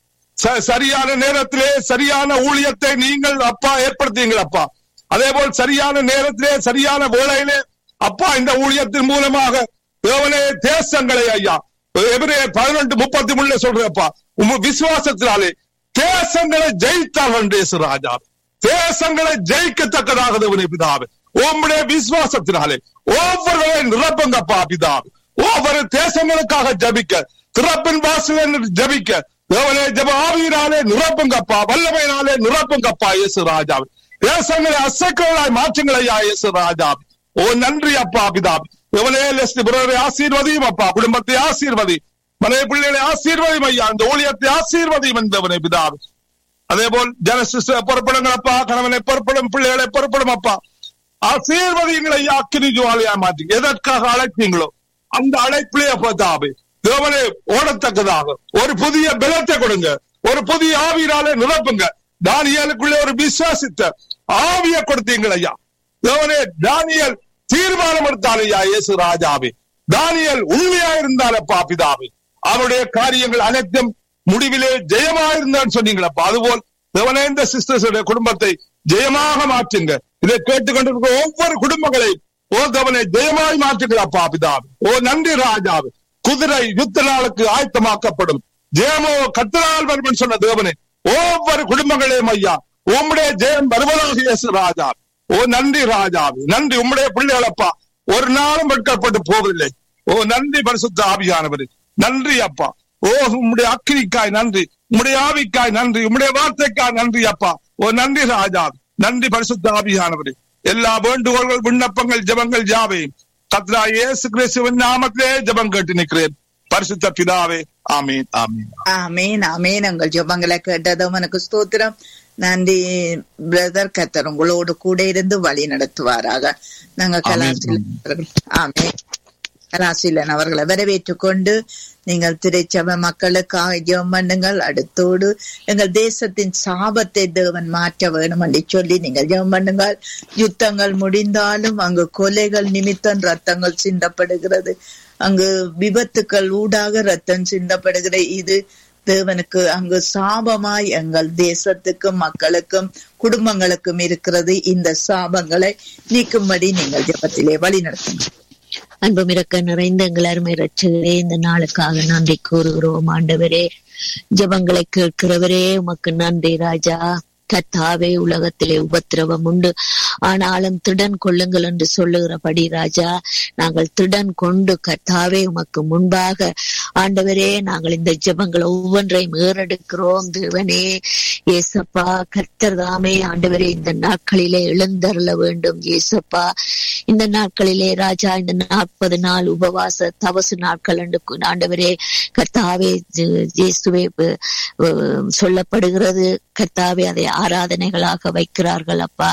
Speaker 6: சரியான நேரத்திலே சரியான ஊழியத்தை நீங்கள் அப்பா ஏற்படுத்தீங்கள் அப்பா அதே போல் சரியான நேரத்திலே சரியான வேளையிலே அப்பா இந்த ஊழியத்தின் மூலமாக தேவனே தேசங்களை ஐயா எவரே பதினெட்டு முப்பத்தி மூணுல சொல்றப்பா உங்க விசுவாசத்தினாலே தேசங்களை ஜெயித்தார்கள் தேச ராஜா தேசங்களை ஜெயிக்கத்தக்கதாக தேவனே பிதாவே உம்முடைய விசுவாசத்தினாலே ஒவ்வொருவரையும் நிரப்புங்கப்பா பிதாவே ஒவ்வொரு தேசங்களுக்காக ஜபிக்க திறப்பின் வாசல் ஜபிக்க தேவனே ஜப ஆவியினாலே நிரப்புங்கப்பா வல்லமையினாலே நிரப்புங்கப்பா இயேசு ராஜாவே தேசங்களை அசைக்கலாய் மாற்றுங்களையா இயேசு ராஜாவே ஓ நன்றி அப்பா பிதாவே தேவனே லெஸ்டி புரரை ஆசீர்வதியும் அப்பா குடும்பத்தை ஆசீர்வதி மனைவி பிள்ளைகளை ஆசீர்வதியும் ஐயா இந்த ஊழியத்தை ஆசீர்வதியும் என்றவனே பிதாவே அதே போல் ஜனசிஸ்ட பொறுப்படுங்கள் அப்பா கணவனை பொறுப்படும் பிள்ளைகளை பொறுப்படும் அப்பா ஆசீர்வதியங்களை அக்கினி ஜுவாலியா மாற்றி எதற்காக அழைப்பீங்களோ அந்த அழைப்பிலே பார்த்தாவே தேவனே ஓடத்தக்கதாக ஒரு புதிய பலத்தை கொடுங்க ஒரு புதிய ஆவியினாலே நிரப்புங்க தானியலுக்குள்ளே ஒரு விசுவாசித்த ஆவிய கொடுத்தீங்கள் ஐயா தேவனே தானியல் தீர்மானம் எடுத்தார் ஐயா இயேசு ராஜாவே தானியல் உண்மையா இருந்தாலப்பா பிதாவே அவருடைய காரியங்கள் அனைத்தும் முடிவிலே ஜெயமா இருந்தான்னு சொன்னீங்களப்பா அதுபோல் தேவனே இந்த சிஸ்டர்ஸுடைய குடும்பத்தை ஜெயமாக மாற்றுங்க இதை கேட்டுக்கொண்டிருக்கிற ஒவ்வொரு குடும்பங்களை ஓ தேவனை ஜெயமாய் மாற்றுகிறாப்பா பிதாவே ஓ நன்றி ராஜாவே குதிரை யுத்த நாளுக்கு ஆயத்தமாக்கப்படும் ஜெயமோ கத்தனால் வருவன் சொன்ன தேவனே ஒவ்வொரு குடும்பங்களையும் ஐயா உம்முடைய ஜெயம் வருவதாக இயேசு ராஜா ஓ நன்றி ராஜாவே நன்றி உம்முடைய பிள்ளைகளப்பா ஒரு நாளும் வெட்கப்பட்டு போவதில்லை ஓ நன்றி பரிசுத்த ஆவியானவரே நன்றி அப்பா ஓ உம்முடைய அக்கினிக்காய் நன்றி உம்முடைய ஆவிக்காய் நன்றி உம்முடைய வார்த்தைக்காய் நன்றி அப்பா ஓ நன்றி ராஜா நன்றி பரிசுத்த ஆவியானவரே எல்லா வேண்டுகோள்கள் விண்ணப்பங்கள் ஜபங்கள் ஜாவையும் கத்ரா இயேசு கிறிஸ்துவின் நாமத்திலே ஜபம் கேட்டு நிற்கிறேன் பரிசுத்த பிதாவே ஆமீன் ஆமீன்
Speaker 2: ஆமேன் ஆமேன் உங்கள் ஜெபங்களை கேட்டதும் எனக்கு ஸ்தோத்திரம் நன்றி பிரதர் கத்தர் உங்களோடு கூட இருந்து வழி நடத்துவாராக நாங்க கலாசிலன் அவர்கள் ஆமே கலாசிலன் அவர்களை வரவேற்றுக் கொண்டு நீங்கள் திரைச்சபை மக்களுக்காக ஜெபம் பண்ணுங்கள் அடுத்தோடு எங்கள் தேசத்தின் சாபத்தை தேவன் மாற்ற வேணும் என்று சொல்லி நீங்கள் ஜெபம் பண்ணுங்கள் யுத்தங்கள் முடிந்தாலும் அங்கு கொலைகள் நிமித்தம் ரத்தங்கள் சிந்தப்படுகிறது அங்கு விபத்துக்கள் ஊடாக ரத்தம் சிந்தப்படுகிற இது தேவனுக்கு அங்கு சாபமாய் எங்கள் தேசத்துக்கும் மக்களுக்கும் குடும்பங்களுக்கும் இருக்கிறது இந்த சாபங்களை நீக்கும்படி நீங்கள் ஜபத்திலே வழி நடத்துங்க
Speaker 5: அன்பும் இறக்க நிறைந்த எங்கள் அருமை ரட்சகரே இந்த நாளுக்காக நன்றி கூறுகிறோம் ஆண்டவரே ஜெபங்களை கேட்கிறவரே உமக்கு நன்றி ராஜா கத்தாவே உலகத்திலே உபத்திரவம் உண்டு ஆனாலும் திடன் கொள்ளுங்கள் என்று சொல்லுகிறபடி ராஜா நாங்கள் திடன் கொண்டு கத்தாவே உமக்கு முன்பாக ஆண்டவரே நாங்கள் இந்த ஜெபங்களை ஒவ்வொன்றையும் ஏறெடுக்கிறோம் தேவனே ஏசப்பா கர்த்தர் தாமே ஆண்டவரே இந்த நாட்களிலே எழுந்தருள வேண்டும் ஏசப்பா இந்த நாட்களிலே ராஜா இந்த நாற்பது நாள் உபவாச தவசு நாட்கள் என்று கு- ஆண்டவரே கர்த்தாவே ஜே- இயேசுவே அஹ், அஹ், சொல்லப்படுகிறது கர்த்தாவே அதை ஆராதனைகளாக வைக்கிறார்கள் அப்பா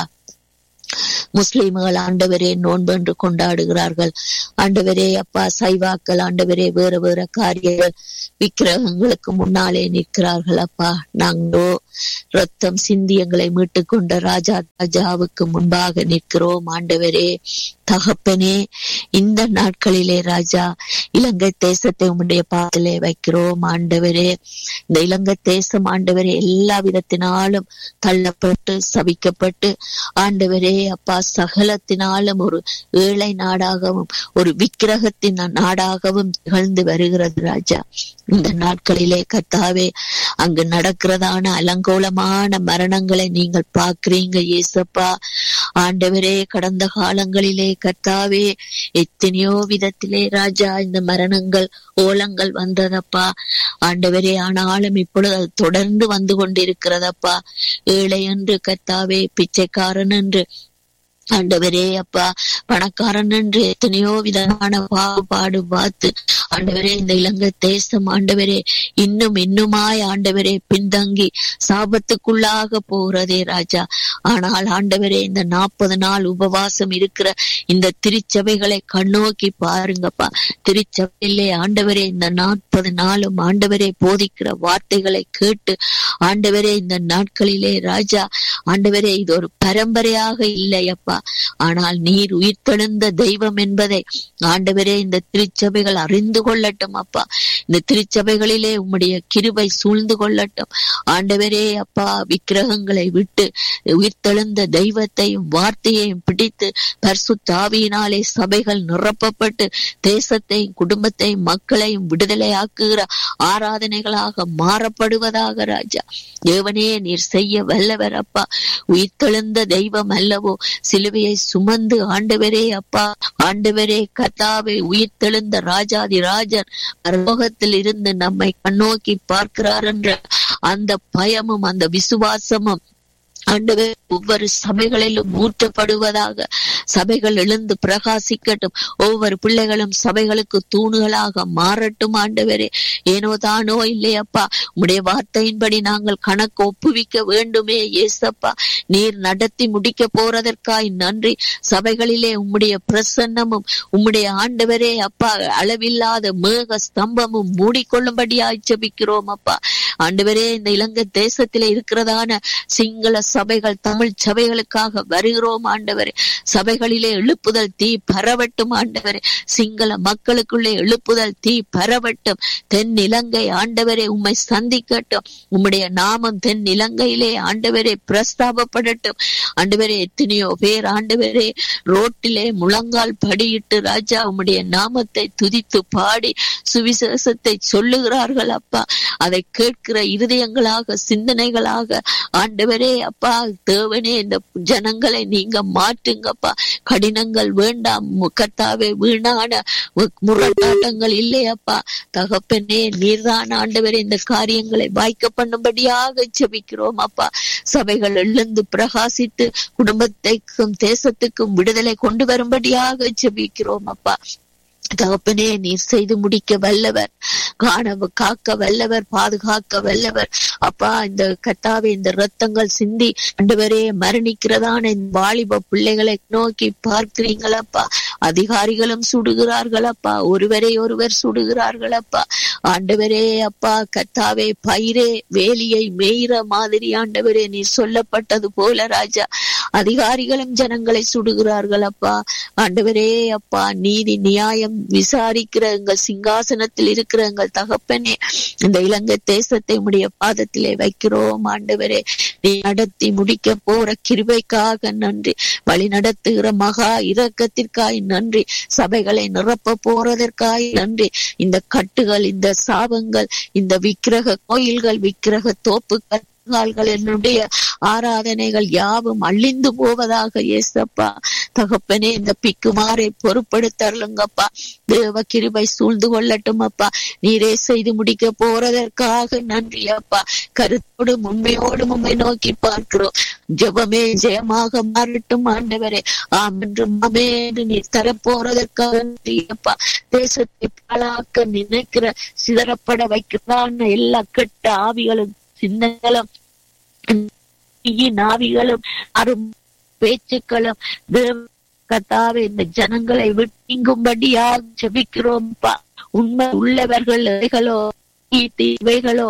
Speaker 5: முஸ்லிம்கள் ஆண்டவரே நோன்பு என்று கொண்டாடுகிறார்கள் ஆண்டவரே அப்பா சைவாக்கள் ஆண்டவரே வேற வேற காரியங்கள் விக்கிரகங்களுக்கு முன்னாலே நிற்கிறார்கள் அப்பா நாங்களோ ரத்தம் சிந்தி எங்களை மீட்டுக் கொண்ட ராஜா ராஜாவுக்கு முன்பாக நிற்கிறோம் ஆண்டவரே தகப்பனே இந்த நாட்களிலே ராஜா இலங்கை தேசத்தை உம்முடைய பாதத்திலே வைக்கிறோம் ஆண்டவரே இந்த இலங்கை தேசம் ஆண்டவரே எல்லா விதத்தினாலும் தள்ளப்பட்டு சபிக்கப்பட்டு ஆண்டவரே அப்பா சகலத்தினாலும் ஒரு ஏழை நாடாகவும் ஒரு விக்கிரகத்தின் நாடாகவும் திகழ்ந்து வருகிறது ராஜா இந்த நாட்களிலே கர்த்தாவே அங்கு நடக்கிறதான அலங்கோலமான மரணங்களை நீங்கள் பார்க்கிறீங்க இயேசப்பா ஆண்டவரே கடந்த காலங்களிலே கர்த்தாவே எத்தனையோ விதத்திலே ராஜா இந்த மரணங்கள் ஓலங்கள் வந்ததப்பா ஆண்டவரே ஆனாலும் இப்பொழுது அது தொடர்ந்து வந்து கொண்டிருக்கிறதப்பா ஏழை என்று கர்த்தாவே பிச்சைக்காரன் என்று ஆண்டவரே அப்பா பணக்காரன் என்று எத்தனையோ விதமான பாகுபாடு பார்த்து ஆண்டவரே இந்த இலங்கை தேசம் ஆண்டவரே இன்னும் இன்னுமாய் ஆண்டவரே பின்தங்கி சாபத்துக்குள்ளாக போகிறதே ராஜா ஆனால் ஆண்டவரே இந்த நாற்பது நாள் உபவாசம் இருக்கிற இந்த திருச்சபைகளை கண்ணோக்கி பாருங்கப்பா திருச்சபையிலே ஆண்டவரே இந்த நாற்பது நாளும் ஆண்டவரே போதிக்கிற வார்த்தைகளை கேட்டு ஆண்டவரே இந்த நாட்களிலே ராஜா ஆண்டவரே இது ஒரு பரம்பரையாக இல்லையப்பா ஆனால் நீர் உயிர்த்தெழுந்த தெய்வம் என்பதை ஆண்டவரே இந்த திருச்சபைகள் அறிந்து கொள்ளட்டும் அப்பா இந்த திருச்சபைகளிலே உம்முடைய கிருபை சூழ்ந்து கொள்ளட்டும் ஆண்டவரே அப்பா விக்கிரகங்களை விட்டு உயிர்த்தெழுந்த தெய்வத்தையும் வார்த்தையையும் பிடித்து பரிசுத்தாவியினாலே சபைகள் நிரப்பப்பட்டு தேசத்தையும் குடும்பத்தையும் மக்களையும் விடுதலையாக்குகிற ஆராதனைகளாக மாறப்படுவதாக ராஜா தேவனே நீர் செய்ய வல்லவர் அப்பா உயிர்த்தெழுந்த தெய்வம் அல்லவோ சிலுவையை சுமந்து ஆண்டவரே அப்பா ஆண்டவரே கத்தாவை உயிர்த்தெழுந்த ராஜாதி ராஜன் பரலோகத்தில் இருந்து நம்மை கண்ணோக்கி பார்க்கிறார் என்ற அந்த பயமும் அந்த விசுவாசமும் ஆண்டவர் ஒவ்வொரு சபைகளிலும் ஊற்றப்படுவதாக சபைகள் எழுந்து பிரகாசிக்கட்டும் ஒவ்வொரு பிள்ளைகளும் சபைகளுக்கு தூணுகளாக மாறட்டும் ஆண்டவரே ஏனோ தானோ இல்லையப்பா உம்முடைய வார்த்தையின்படி நாங்கள் கணக்கு ஒப்புவிக்க வேண்டுமே ஏசப்பா நீர் நடத்தி முடிக்க போறதற்காய் நன்றி சபைகளிலே உம்முடைய பிரசன்னமும் உம்முடைய ஆண்டவரே அப்பா அளவில்லாத மேக ஸ்தம்பமும் மூடிக்கொள்ளும்படியாய் ஜெபிக்கிறோம் அப்பா ஆண்டவரே இந்த இலங்கை தேசத்திலே இருக்கிறதான சிங்கள சபைகள் தமிழ் சபைகளுக்காக வருகிறோம் ஆண்டவரே சபைகளிலே எழுப்புதல் தீ பரவட்டும் ஆண்டவரே சிங்கள மக்களுக்குள்ளே எழுப்புதல் தீ பரவட்டும் தென் இலங்கை ஆண்டவரே உம்மை சந்திக்கட்டும் உம்முடைய நாமம் தென் இலங்கையிலே ஆண்டவரே பிரஸ்தாபப்படட்டும் ஆண்டவரே எத்தனையோ பேர் ஆண்டவரே ரோட்டிலே முழங்கால் படியிட்டு ராஜா உம்முடைய நாமத்தை துதித்து பாடி சுவிசேஷத்தை சொல்லுகிறார்கள் அப்பா அதை கேட்கிற இருதயங்களாக சிந்தனைகளாக ஆண்டவரே அப்பா தேவனே இந்த ஜனங்களை நீங்க மாற்றுங்கப்பா கடினங்கள் வேண்டாம் கர்த்தாவே வீணான மு- முரட்டாட்டங்கள் இல்லையப்பா தகப்பனே நீர்தான் ஆண்டவரே இந்த காரியங்களை வாய்க்க பண்ணும்படியாக ஜெபிக்கிறோம் அப்பா சபைகள் எழுந்து பிரகாசித்து குடும்பத்தைக்கும் தேசத்துக்கும் விடுதலை கொண்டு வரும்படியாக ஜெபிக்கிறோம் அப்பா தகப்பனே நீர் செய்து முடிக்க வல்லவர் காண காக்க வல்லவர் பாதுகாக்க வல்லவர் அப்பா இந்த கத்தாவே இந்த ரத்தங்கள் சிந்தி ஆண்டவரே மரணிக்கிறதான இந்த வாலிப பிள்ளைகளை நோக்கி பார்க்கிறீங்களப்பா அதிகாரிகளும் சுடுகிறார்களப்பா ஒருவரை ஒருவர் சுடுகிறார்களப்பா ஆண்டவரே அப்பா கத்தாவே பயிரே வேலியை மேய்கிற மாதிரி ஆண்டவரே நீர் சொல்லப்பட்டது போல ராஜா அதிகாரிகளும் ஜனங்களை சுடுகிறார்கள் அப்பா ஆண்டவரே அப்பா நீதி நியாயம் விசாரிக்கிற எங்கள் சிங்காசனத்தில் இருக்கிற எங்கள் தகப்பனே இந்த இலங்கை தேசத்தை உடைய பாதத்திலே வைக்கிறோம் ஆண்டவரே நீ நடத்தி முடிக்க போற கிருபைக்காக நன்றி வழி நடத்துகிற மகா இரக்கத்திற்காய் நன்றி சபைகளை நிரப்ப போறதற்காய் நன்றி இந்த கட்டுகள் இந்த சாபங்கள் இந்த விக்கிரக கோயில்கள் விக்கிரக தோப்புகள் கால்கள் என்னுடைய ஆராதனைகள் யாவும் அழிந்து போவதாக ஏசப்பா தகப்பனே இந்த பிக்குமாரை பொறுப்படுத்தருளுங்கப்பா தேவ கிருபை சூழ்ந்து கொள்ளட்டும் அப்பா நீரே செய்து முடிக்க போறதற்காக நன்றி அப்பா கருத்தோடும் உண்மையோடும் உண்மை நோக்கி பார்க்கிறோம் ஜெபமே ஜெயமாக மாறட்டும் ஆண்டவரே ஆம் என்று மாமே என்று நீ தரப்போறதற்காக நன்றி அப்பா தேசத்தை பாழாக்க நினைக்கிற சிதறப்பட வைக்கிறான எல்லா கெட்ட ஆவிகளும் சின்னங்களும் நாவிகளும் அரும் பேச்சுக்களும் தேவ கத்தாவே இந்த ஜனங்களை விட்டுங்கும்படியாக ஜெபிக்கிறோம்ப்பா உண்மை உள்ளவர்கள் இவைகளோ இவைகளோ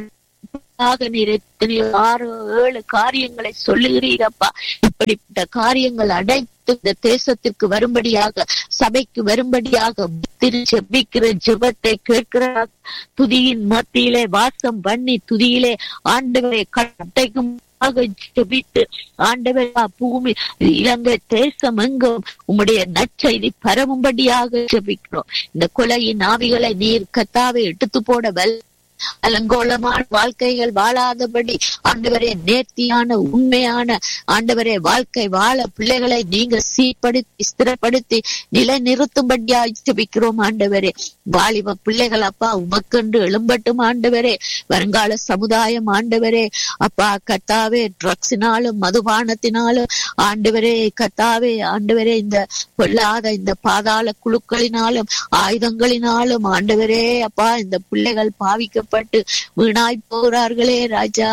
Speaker 5: நீர் எத்தனையோ ஆறு ஏழு காரியங்களை சொல்லுகிறீரப்பா இப்படிப்பட்ட காரியங்கள் அடைத்து இந்த தேசத்திற்கு வரும்படியாக சபைக்கு வரும்படியாக திரு ஜெபிக்கிற ஜெபத்தை கேட்கிறார் துதியின் மத்தியிலே வாசம் பண்ணி துதியிலே ஆண்டவரை கட்டைக்கும் ஜெபித்து ஆண்டவரா பூமி இலங்கை தேசம் எங்கும் உம்முடைய நற்செய்தி பரவும்படியாக ஜெபிக்கிறோம் இந்த கொலையின் ஆவிகளை நீர் கத்தாவை எடுத்து போட வல் அலங்கோலமான வாழ்க்கைகள் வாழாதபடி ஆண்டவரே நேர்த்தியான உண்மையான ஆண்டவரே வாழ்க்கை வாழ பிள்ளைகளை நீங்க சீர்படுத்தி ஸ்திரப்படுத்தி நிலை நிறுத்தும்படியாய் ஜெபிக்கிறோம் ஆண்டவரே வாலிப பிள்ளைகள் அப்பா உமக்கென்று எழும்பட்டும் ஆண்டவரே வருங்கால சமுதாயம் ஆண்டவரே அப்பா கத்தாவே ட்ரக்ஸினாலும் மதுபானத்தினாலும் ஆண்டவரே கத்தாவே ஆண்டவரே இந்த பொல்லாத இந்த பாதாள குழுக்களினாலும் ஆயுதங்களினாலும் ஆண்டவரே அப்பா இந்த பிள்ளைகள் பாவிக்க பாதிக்கப்பட்டு வீணாய் போகிறார்களே ராஜா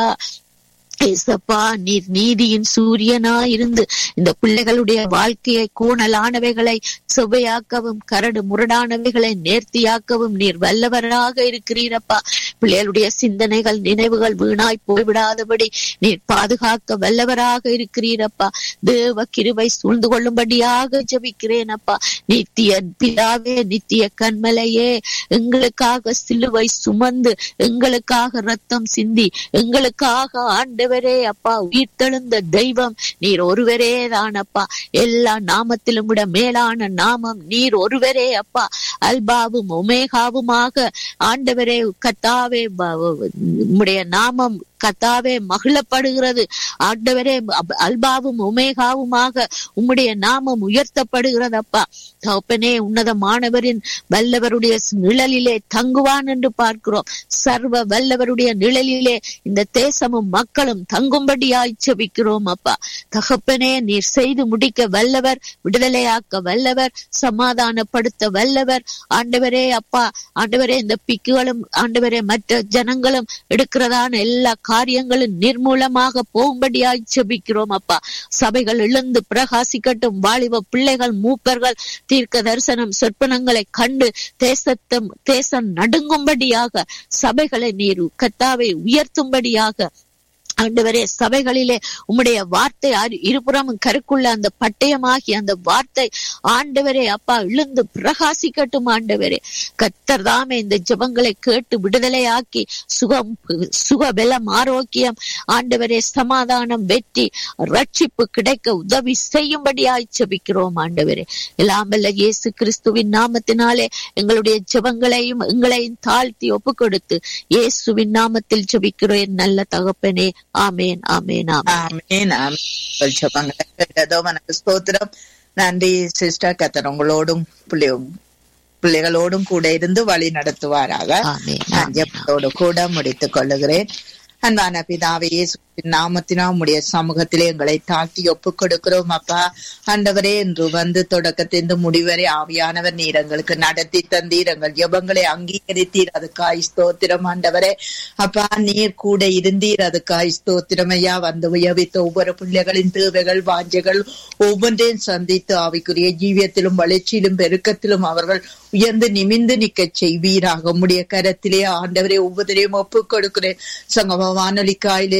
Speaker 5: ஏசப்பா நீர் நீதியின் சூரியனா இருந்து இந்த பிள்ளைகளுடைய வாழ்க்கையை கோணலானவைகளை சுவையாக்கவும் கரடு முரடானவைகளை நேர்த்தியாக்கவும் நீர் வல்லவராக இருக்கிறீரப்பா பிள்ளைகளுடைய சிந்தனைகள் நினைவுகள் வீணாய் போய்விடாதபடி நீர் பாதுகாக்க வல்லவராக இருக்கிறீரப்பா தேவ கிருவை சூழ்ந்து கொள்ளும்படியாக ஜபிக்கிறேன் அப்பா நித்திய பிதாவே நித்திய கண்மலையே எங்களுக்காக சிலுவை சுமந்து எங்களுக்காக ரத்தம் சிந்தி எங்களுக்காக ஆண்டவரே அப்பா உயிர்த்தெழுந்த தெய்வம் நீர் ஒருவரே தான் அப்பா எல்லா நாமத்திலும் விட மேலான நாமம் நீர் ஒருவரே அப்பா அல்பாவும் ஒமேகாவுமாக ஆண்டவரே கத்தாவே உம்முடைய நாமம் கத்தாவே மகிழப்படுகிறது ஆண்டவரே அல்பாவும் உமேகாவுமாக உம்முடைய நாமம் உயர்த்தப்படுகிறது அப்பா தகப்பனே உன்னதமானவரின் வல்லவருடைய நிழலிலே தங்குவான் என்று பார்க்கிறோம் சர்வ வல்லவருடைய நிழலிலே இந்த தேசமும் மக்களும் தங்கும்படியாய் செபிக்கிறோம் அப்பா தகப்பனே நீர் செய்து முடிக்க வல்லவர் விடுதலையாக்க வல்லவர் சமாதானப்படுத்த வல்லவர் ஆண்டவரே அப்பா ஆண்டவரே இந்த பிக்குகளும் ஆண்டவரே மற்ற ஜனங்களும் எடுக்கிறதான எல்லா காரியங்களும் நிர்மூலமாக போகும்படியாய் செபிக்கிறோம் அப்பா சபைகள் இழந்து பிரகாசிக்கட்டும் வாலிப பிள்ளைகள் மூப்பர்கள் தீர்க்க தரிசனம் சொற்பனங்களை கண்டு தேசத்தம் தேசம் நடுங்கும்படியாக சபைகளை நீர் கத்தாவை உயர்த்தும்படியாக ஆண்டவரே சபைகளிலே உம்முடைய வார்த்தை இருபுறமும் கருக்குள்ள அந்த பட்டயமாகி அந்த வார்த்தை ஆண்டவரே அப்பா இழுந்து பிரகாசிக்கட்டும் ஆண்டவரே கத்தர் தாமே இந்த ஜபங்களை கேட்டு விடுதலையாக்கி சுகம் சுக பலம் ஆரோக்கியம் ஆண்டவரே சமாதானம் வெற்றி ரட்சிப்பு கிடைக்க உதவி செய்யும்படியாய் ஜபிக்கிறோம் ஆண்டவரே எல்லாமல்ல இயேசு கிறிஸ்துவின் நாமத்தினாலே எங்களுடைய ஜபங்களையும் எங்களையும் தாழ்த்தி ஒப்பு கொடுத்து இயேசுவின் நாமத்தில் ஜபிக்கிறோம் நல்ல தகப்பனே ஆமேன் ஆமேன்
Speaker 2: ஆமேன் ஆமேன் ஜபங்களை கேட்டதோ எனக்கு ஸ்தோத்திரம் நன்றி சிஸ்டர் கத்தர் உங்களோடும் பிள்ளையும் பிள்ளைகளோடும் கூட இருந்து வழி நடத்துவாராக நான் ஜபத்தோடு கூட முடித்துக் கொள்ளுகிறேன் அன்பான பிதாவே நாமத்தினா உடைய சமூகத்திலே எங்களை தாழ்த்தி ஒப்பு கொடுக்கிறோம் அப்பா ஆண்டவரே என்று வந்து தொடக்கத்திலிருந்து முடிவரை ஆவியானவர் நீர் எங்களுக்கு நடத்தி தந்தீர் எங்கள் ஜபங்களை அங்கீகரித்தீர் அதுக்காய் ஸ்தோத்திரம் ஆண்டவரே அப்பா நீர் கூட இருந்தீர் அதுக்காய் ஸ்தோத்திரம் ஐயா வந்து உயவித்த ஒவ்வொரு பிள்ளைகளின் தேவைகள் வாஞ்சைகள் ஒவ்வொன்றையும் சந்தித்து ஆவிக்குரிய ஜீவியத்திலும் வளர்ச்சியிலும் பெருக்கத்திலும் அவர்கள் உயர்ந்து நிமிந்து நிக்க செய்வீராக உம்முடைய கரத்திலே ஆண்டவரே ஒவ்வொருவரையும் ஒப்புக் கொடுக்கிறேன் சங்கம வானொலிக்காயிலே ஸ்ரீ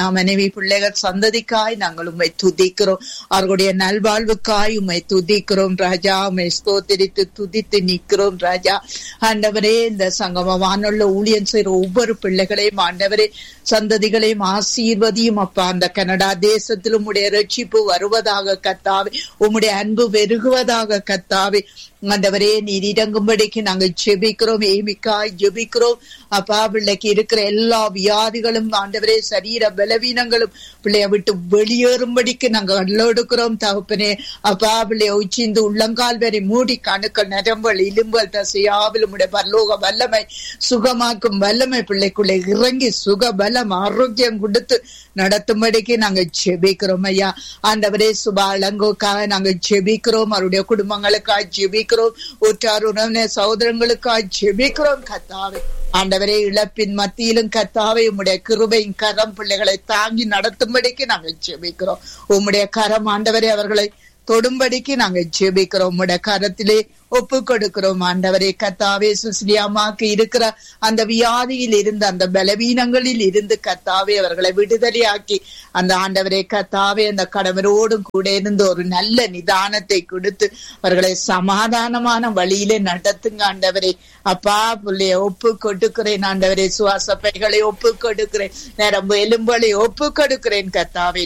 Speaker 2: கனா மனைவி பிள்ளைகள் சந்ததிக்காய் நாங்கள் உம்மை துதிக்கிறோம் அவர்களுடைய நல்வாழ்வுக்காய் உம்மை துதிக்கிறோம் ராஜா உம்மை ஸ்தோத்திரித்து துதித்து நிற்கிறோம் ராஜா ஆண்டவரே இந்த சங்கம வானுள்ள ஊழியம் செய்கிற ஒவ்வொரு பிள்ளைகளையும் ஆண்டவரே சந்ததிகளையும் ஆசீர்வதியும் அப்பா அந்த கனடா தேசத்தில் உம்முடைய ரட்சிப்பு வருவதாக கத்தாவே உம்முடைய அன்பு பெருகுவதாக கத்தாவே ஆண்டவரே நீர் இறங்கும்படிக்கு நாங்கள் ஜெபிக்கிறோம் ஏமிக்காய் ஜெபிக்கிறோம் அப்பா பிள்ளைக்கு இருக்கிற எல்லா வியாதிகளும் ஆண்டவரே சரீர பலவீனங்களும் பிள்ளைய விட்டு வெளியேறும்படிக்கு நாங்கள் அல்லோடுக்கிறோம் தகப்பனே அப்பா பிள்ளைய உச்சிந்து உள்ளங்கால் வரை மூடி கணுக்கள் நரம்பல் இலும்பல் தசையாவில் உடைய பரலோக வல்லமை சுகமாக்கும் வல்லமை பிள்ளைக்குள்ளே இறங்கி சுக பலம் ஆரோக்கியம் கொடுத்து நடத்தும்படிக்கு நாங்க ஜெபிக்கிறோம் ஐயா ஆண்டவரே சுபா அலங்கோக்காக நாங்க ஜெபிக்கிறோம் அவருடைய குடும்பங்களுக்காக ஜெபிக்கிறோம் உற்றார் உறவினர் சகோதரங்களுக்காக ஜெபிக்கிறோம் கத்தாவே ஆண்டவரே இழப்பின் மத்தியிலும் கத்தாவே உம்முடைய கிருபையின் கரம் பிள்ளைகளை தாங்கி நடத்தும்படிக்கு நாங்க ஜெபிக்கிறோம் உம்முடைய கரம் ஆண்டவரே அவர்களை தொடும்படிக்கு நாங்க ஜெபிக்கிறோம் உம்முடைய கரத்திலே ஒப்பு கொடுக்கிறோம் ஆண்டவரே கத்தாவே சுஸ்லியாமாக்கு இருக்கிற அந்த வியாதியில் இருந்து அந்த பலவீனங்களில் இருந்து கத்தாவே அவர்களை விடுதலையாக்கி அந்த ஆண்டவரே கத்தாவே அந்த கடவரோடும் கூட இருந்து ஒரு நல்ல நிதானத்தை கொடுத்து அவர்களை சமாதானமான வழியிலே நடத்துங்க ஆண்டவரே அப்பா புள்ளைய ஒப்பு கொடுக்கிறேன் ஆண்டவரே சுவாசப்பைகளை ஒப்பு கொடுக்கிறேன் நரம்பு எலும்புகளை ஒப்பு கொடுக்கிறேன் கத்தாவே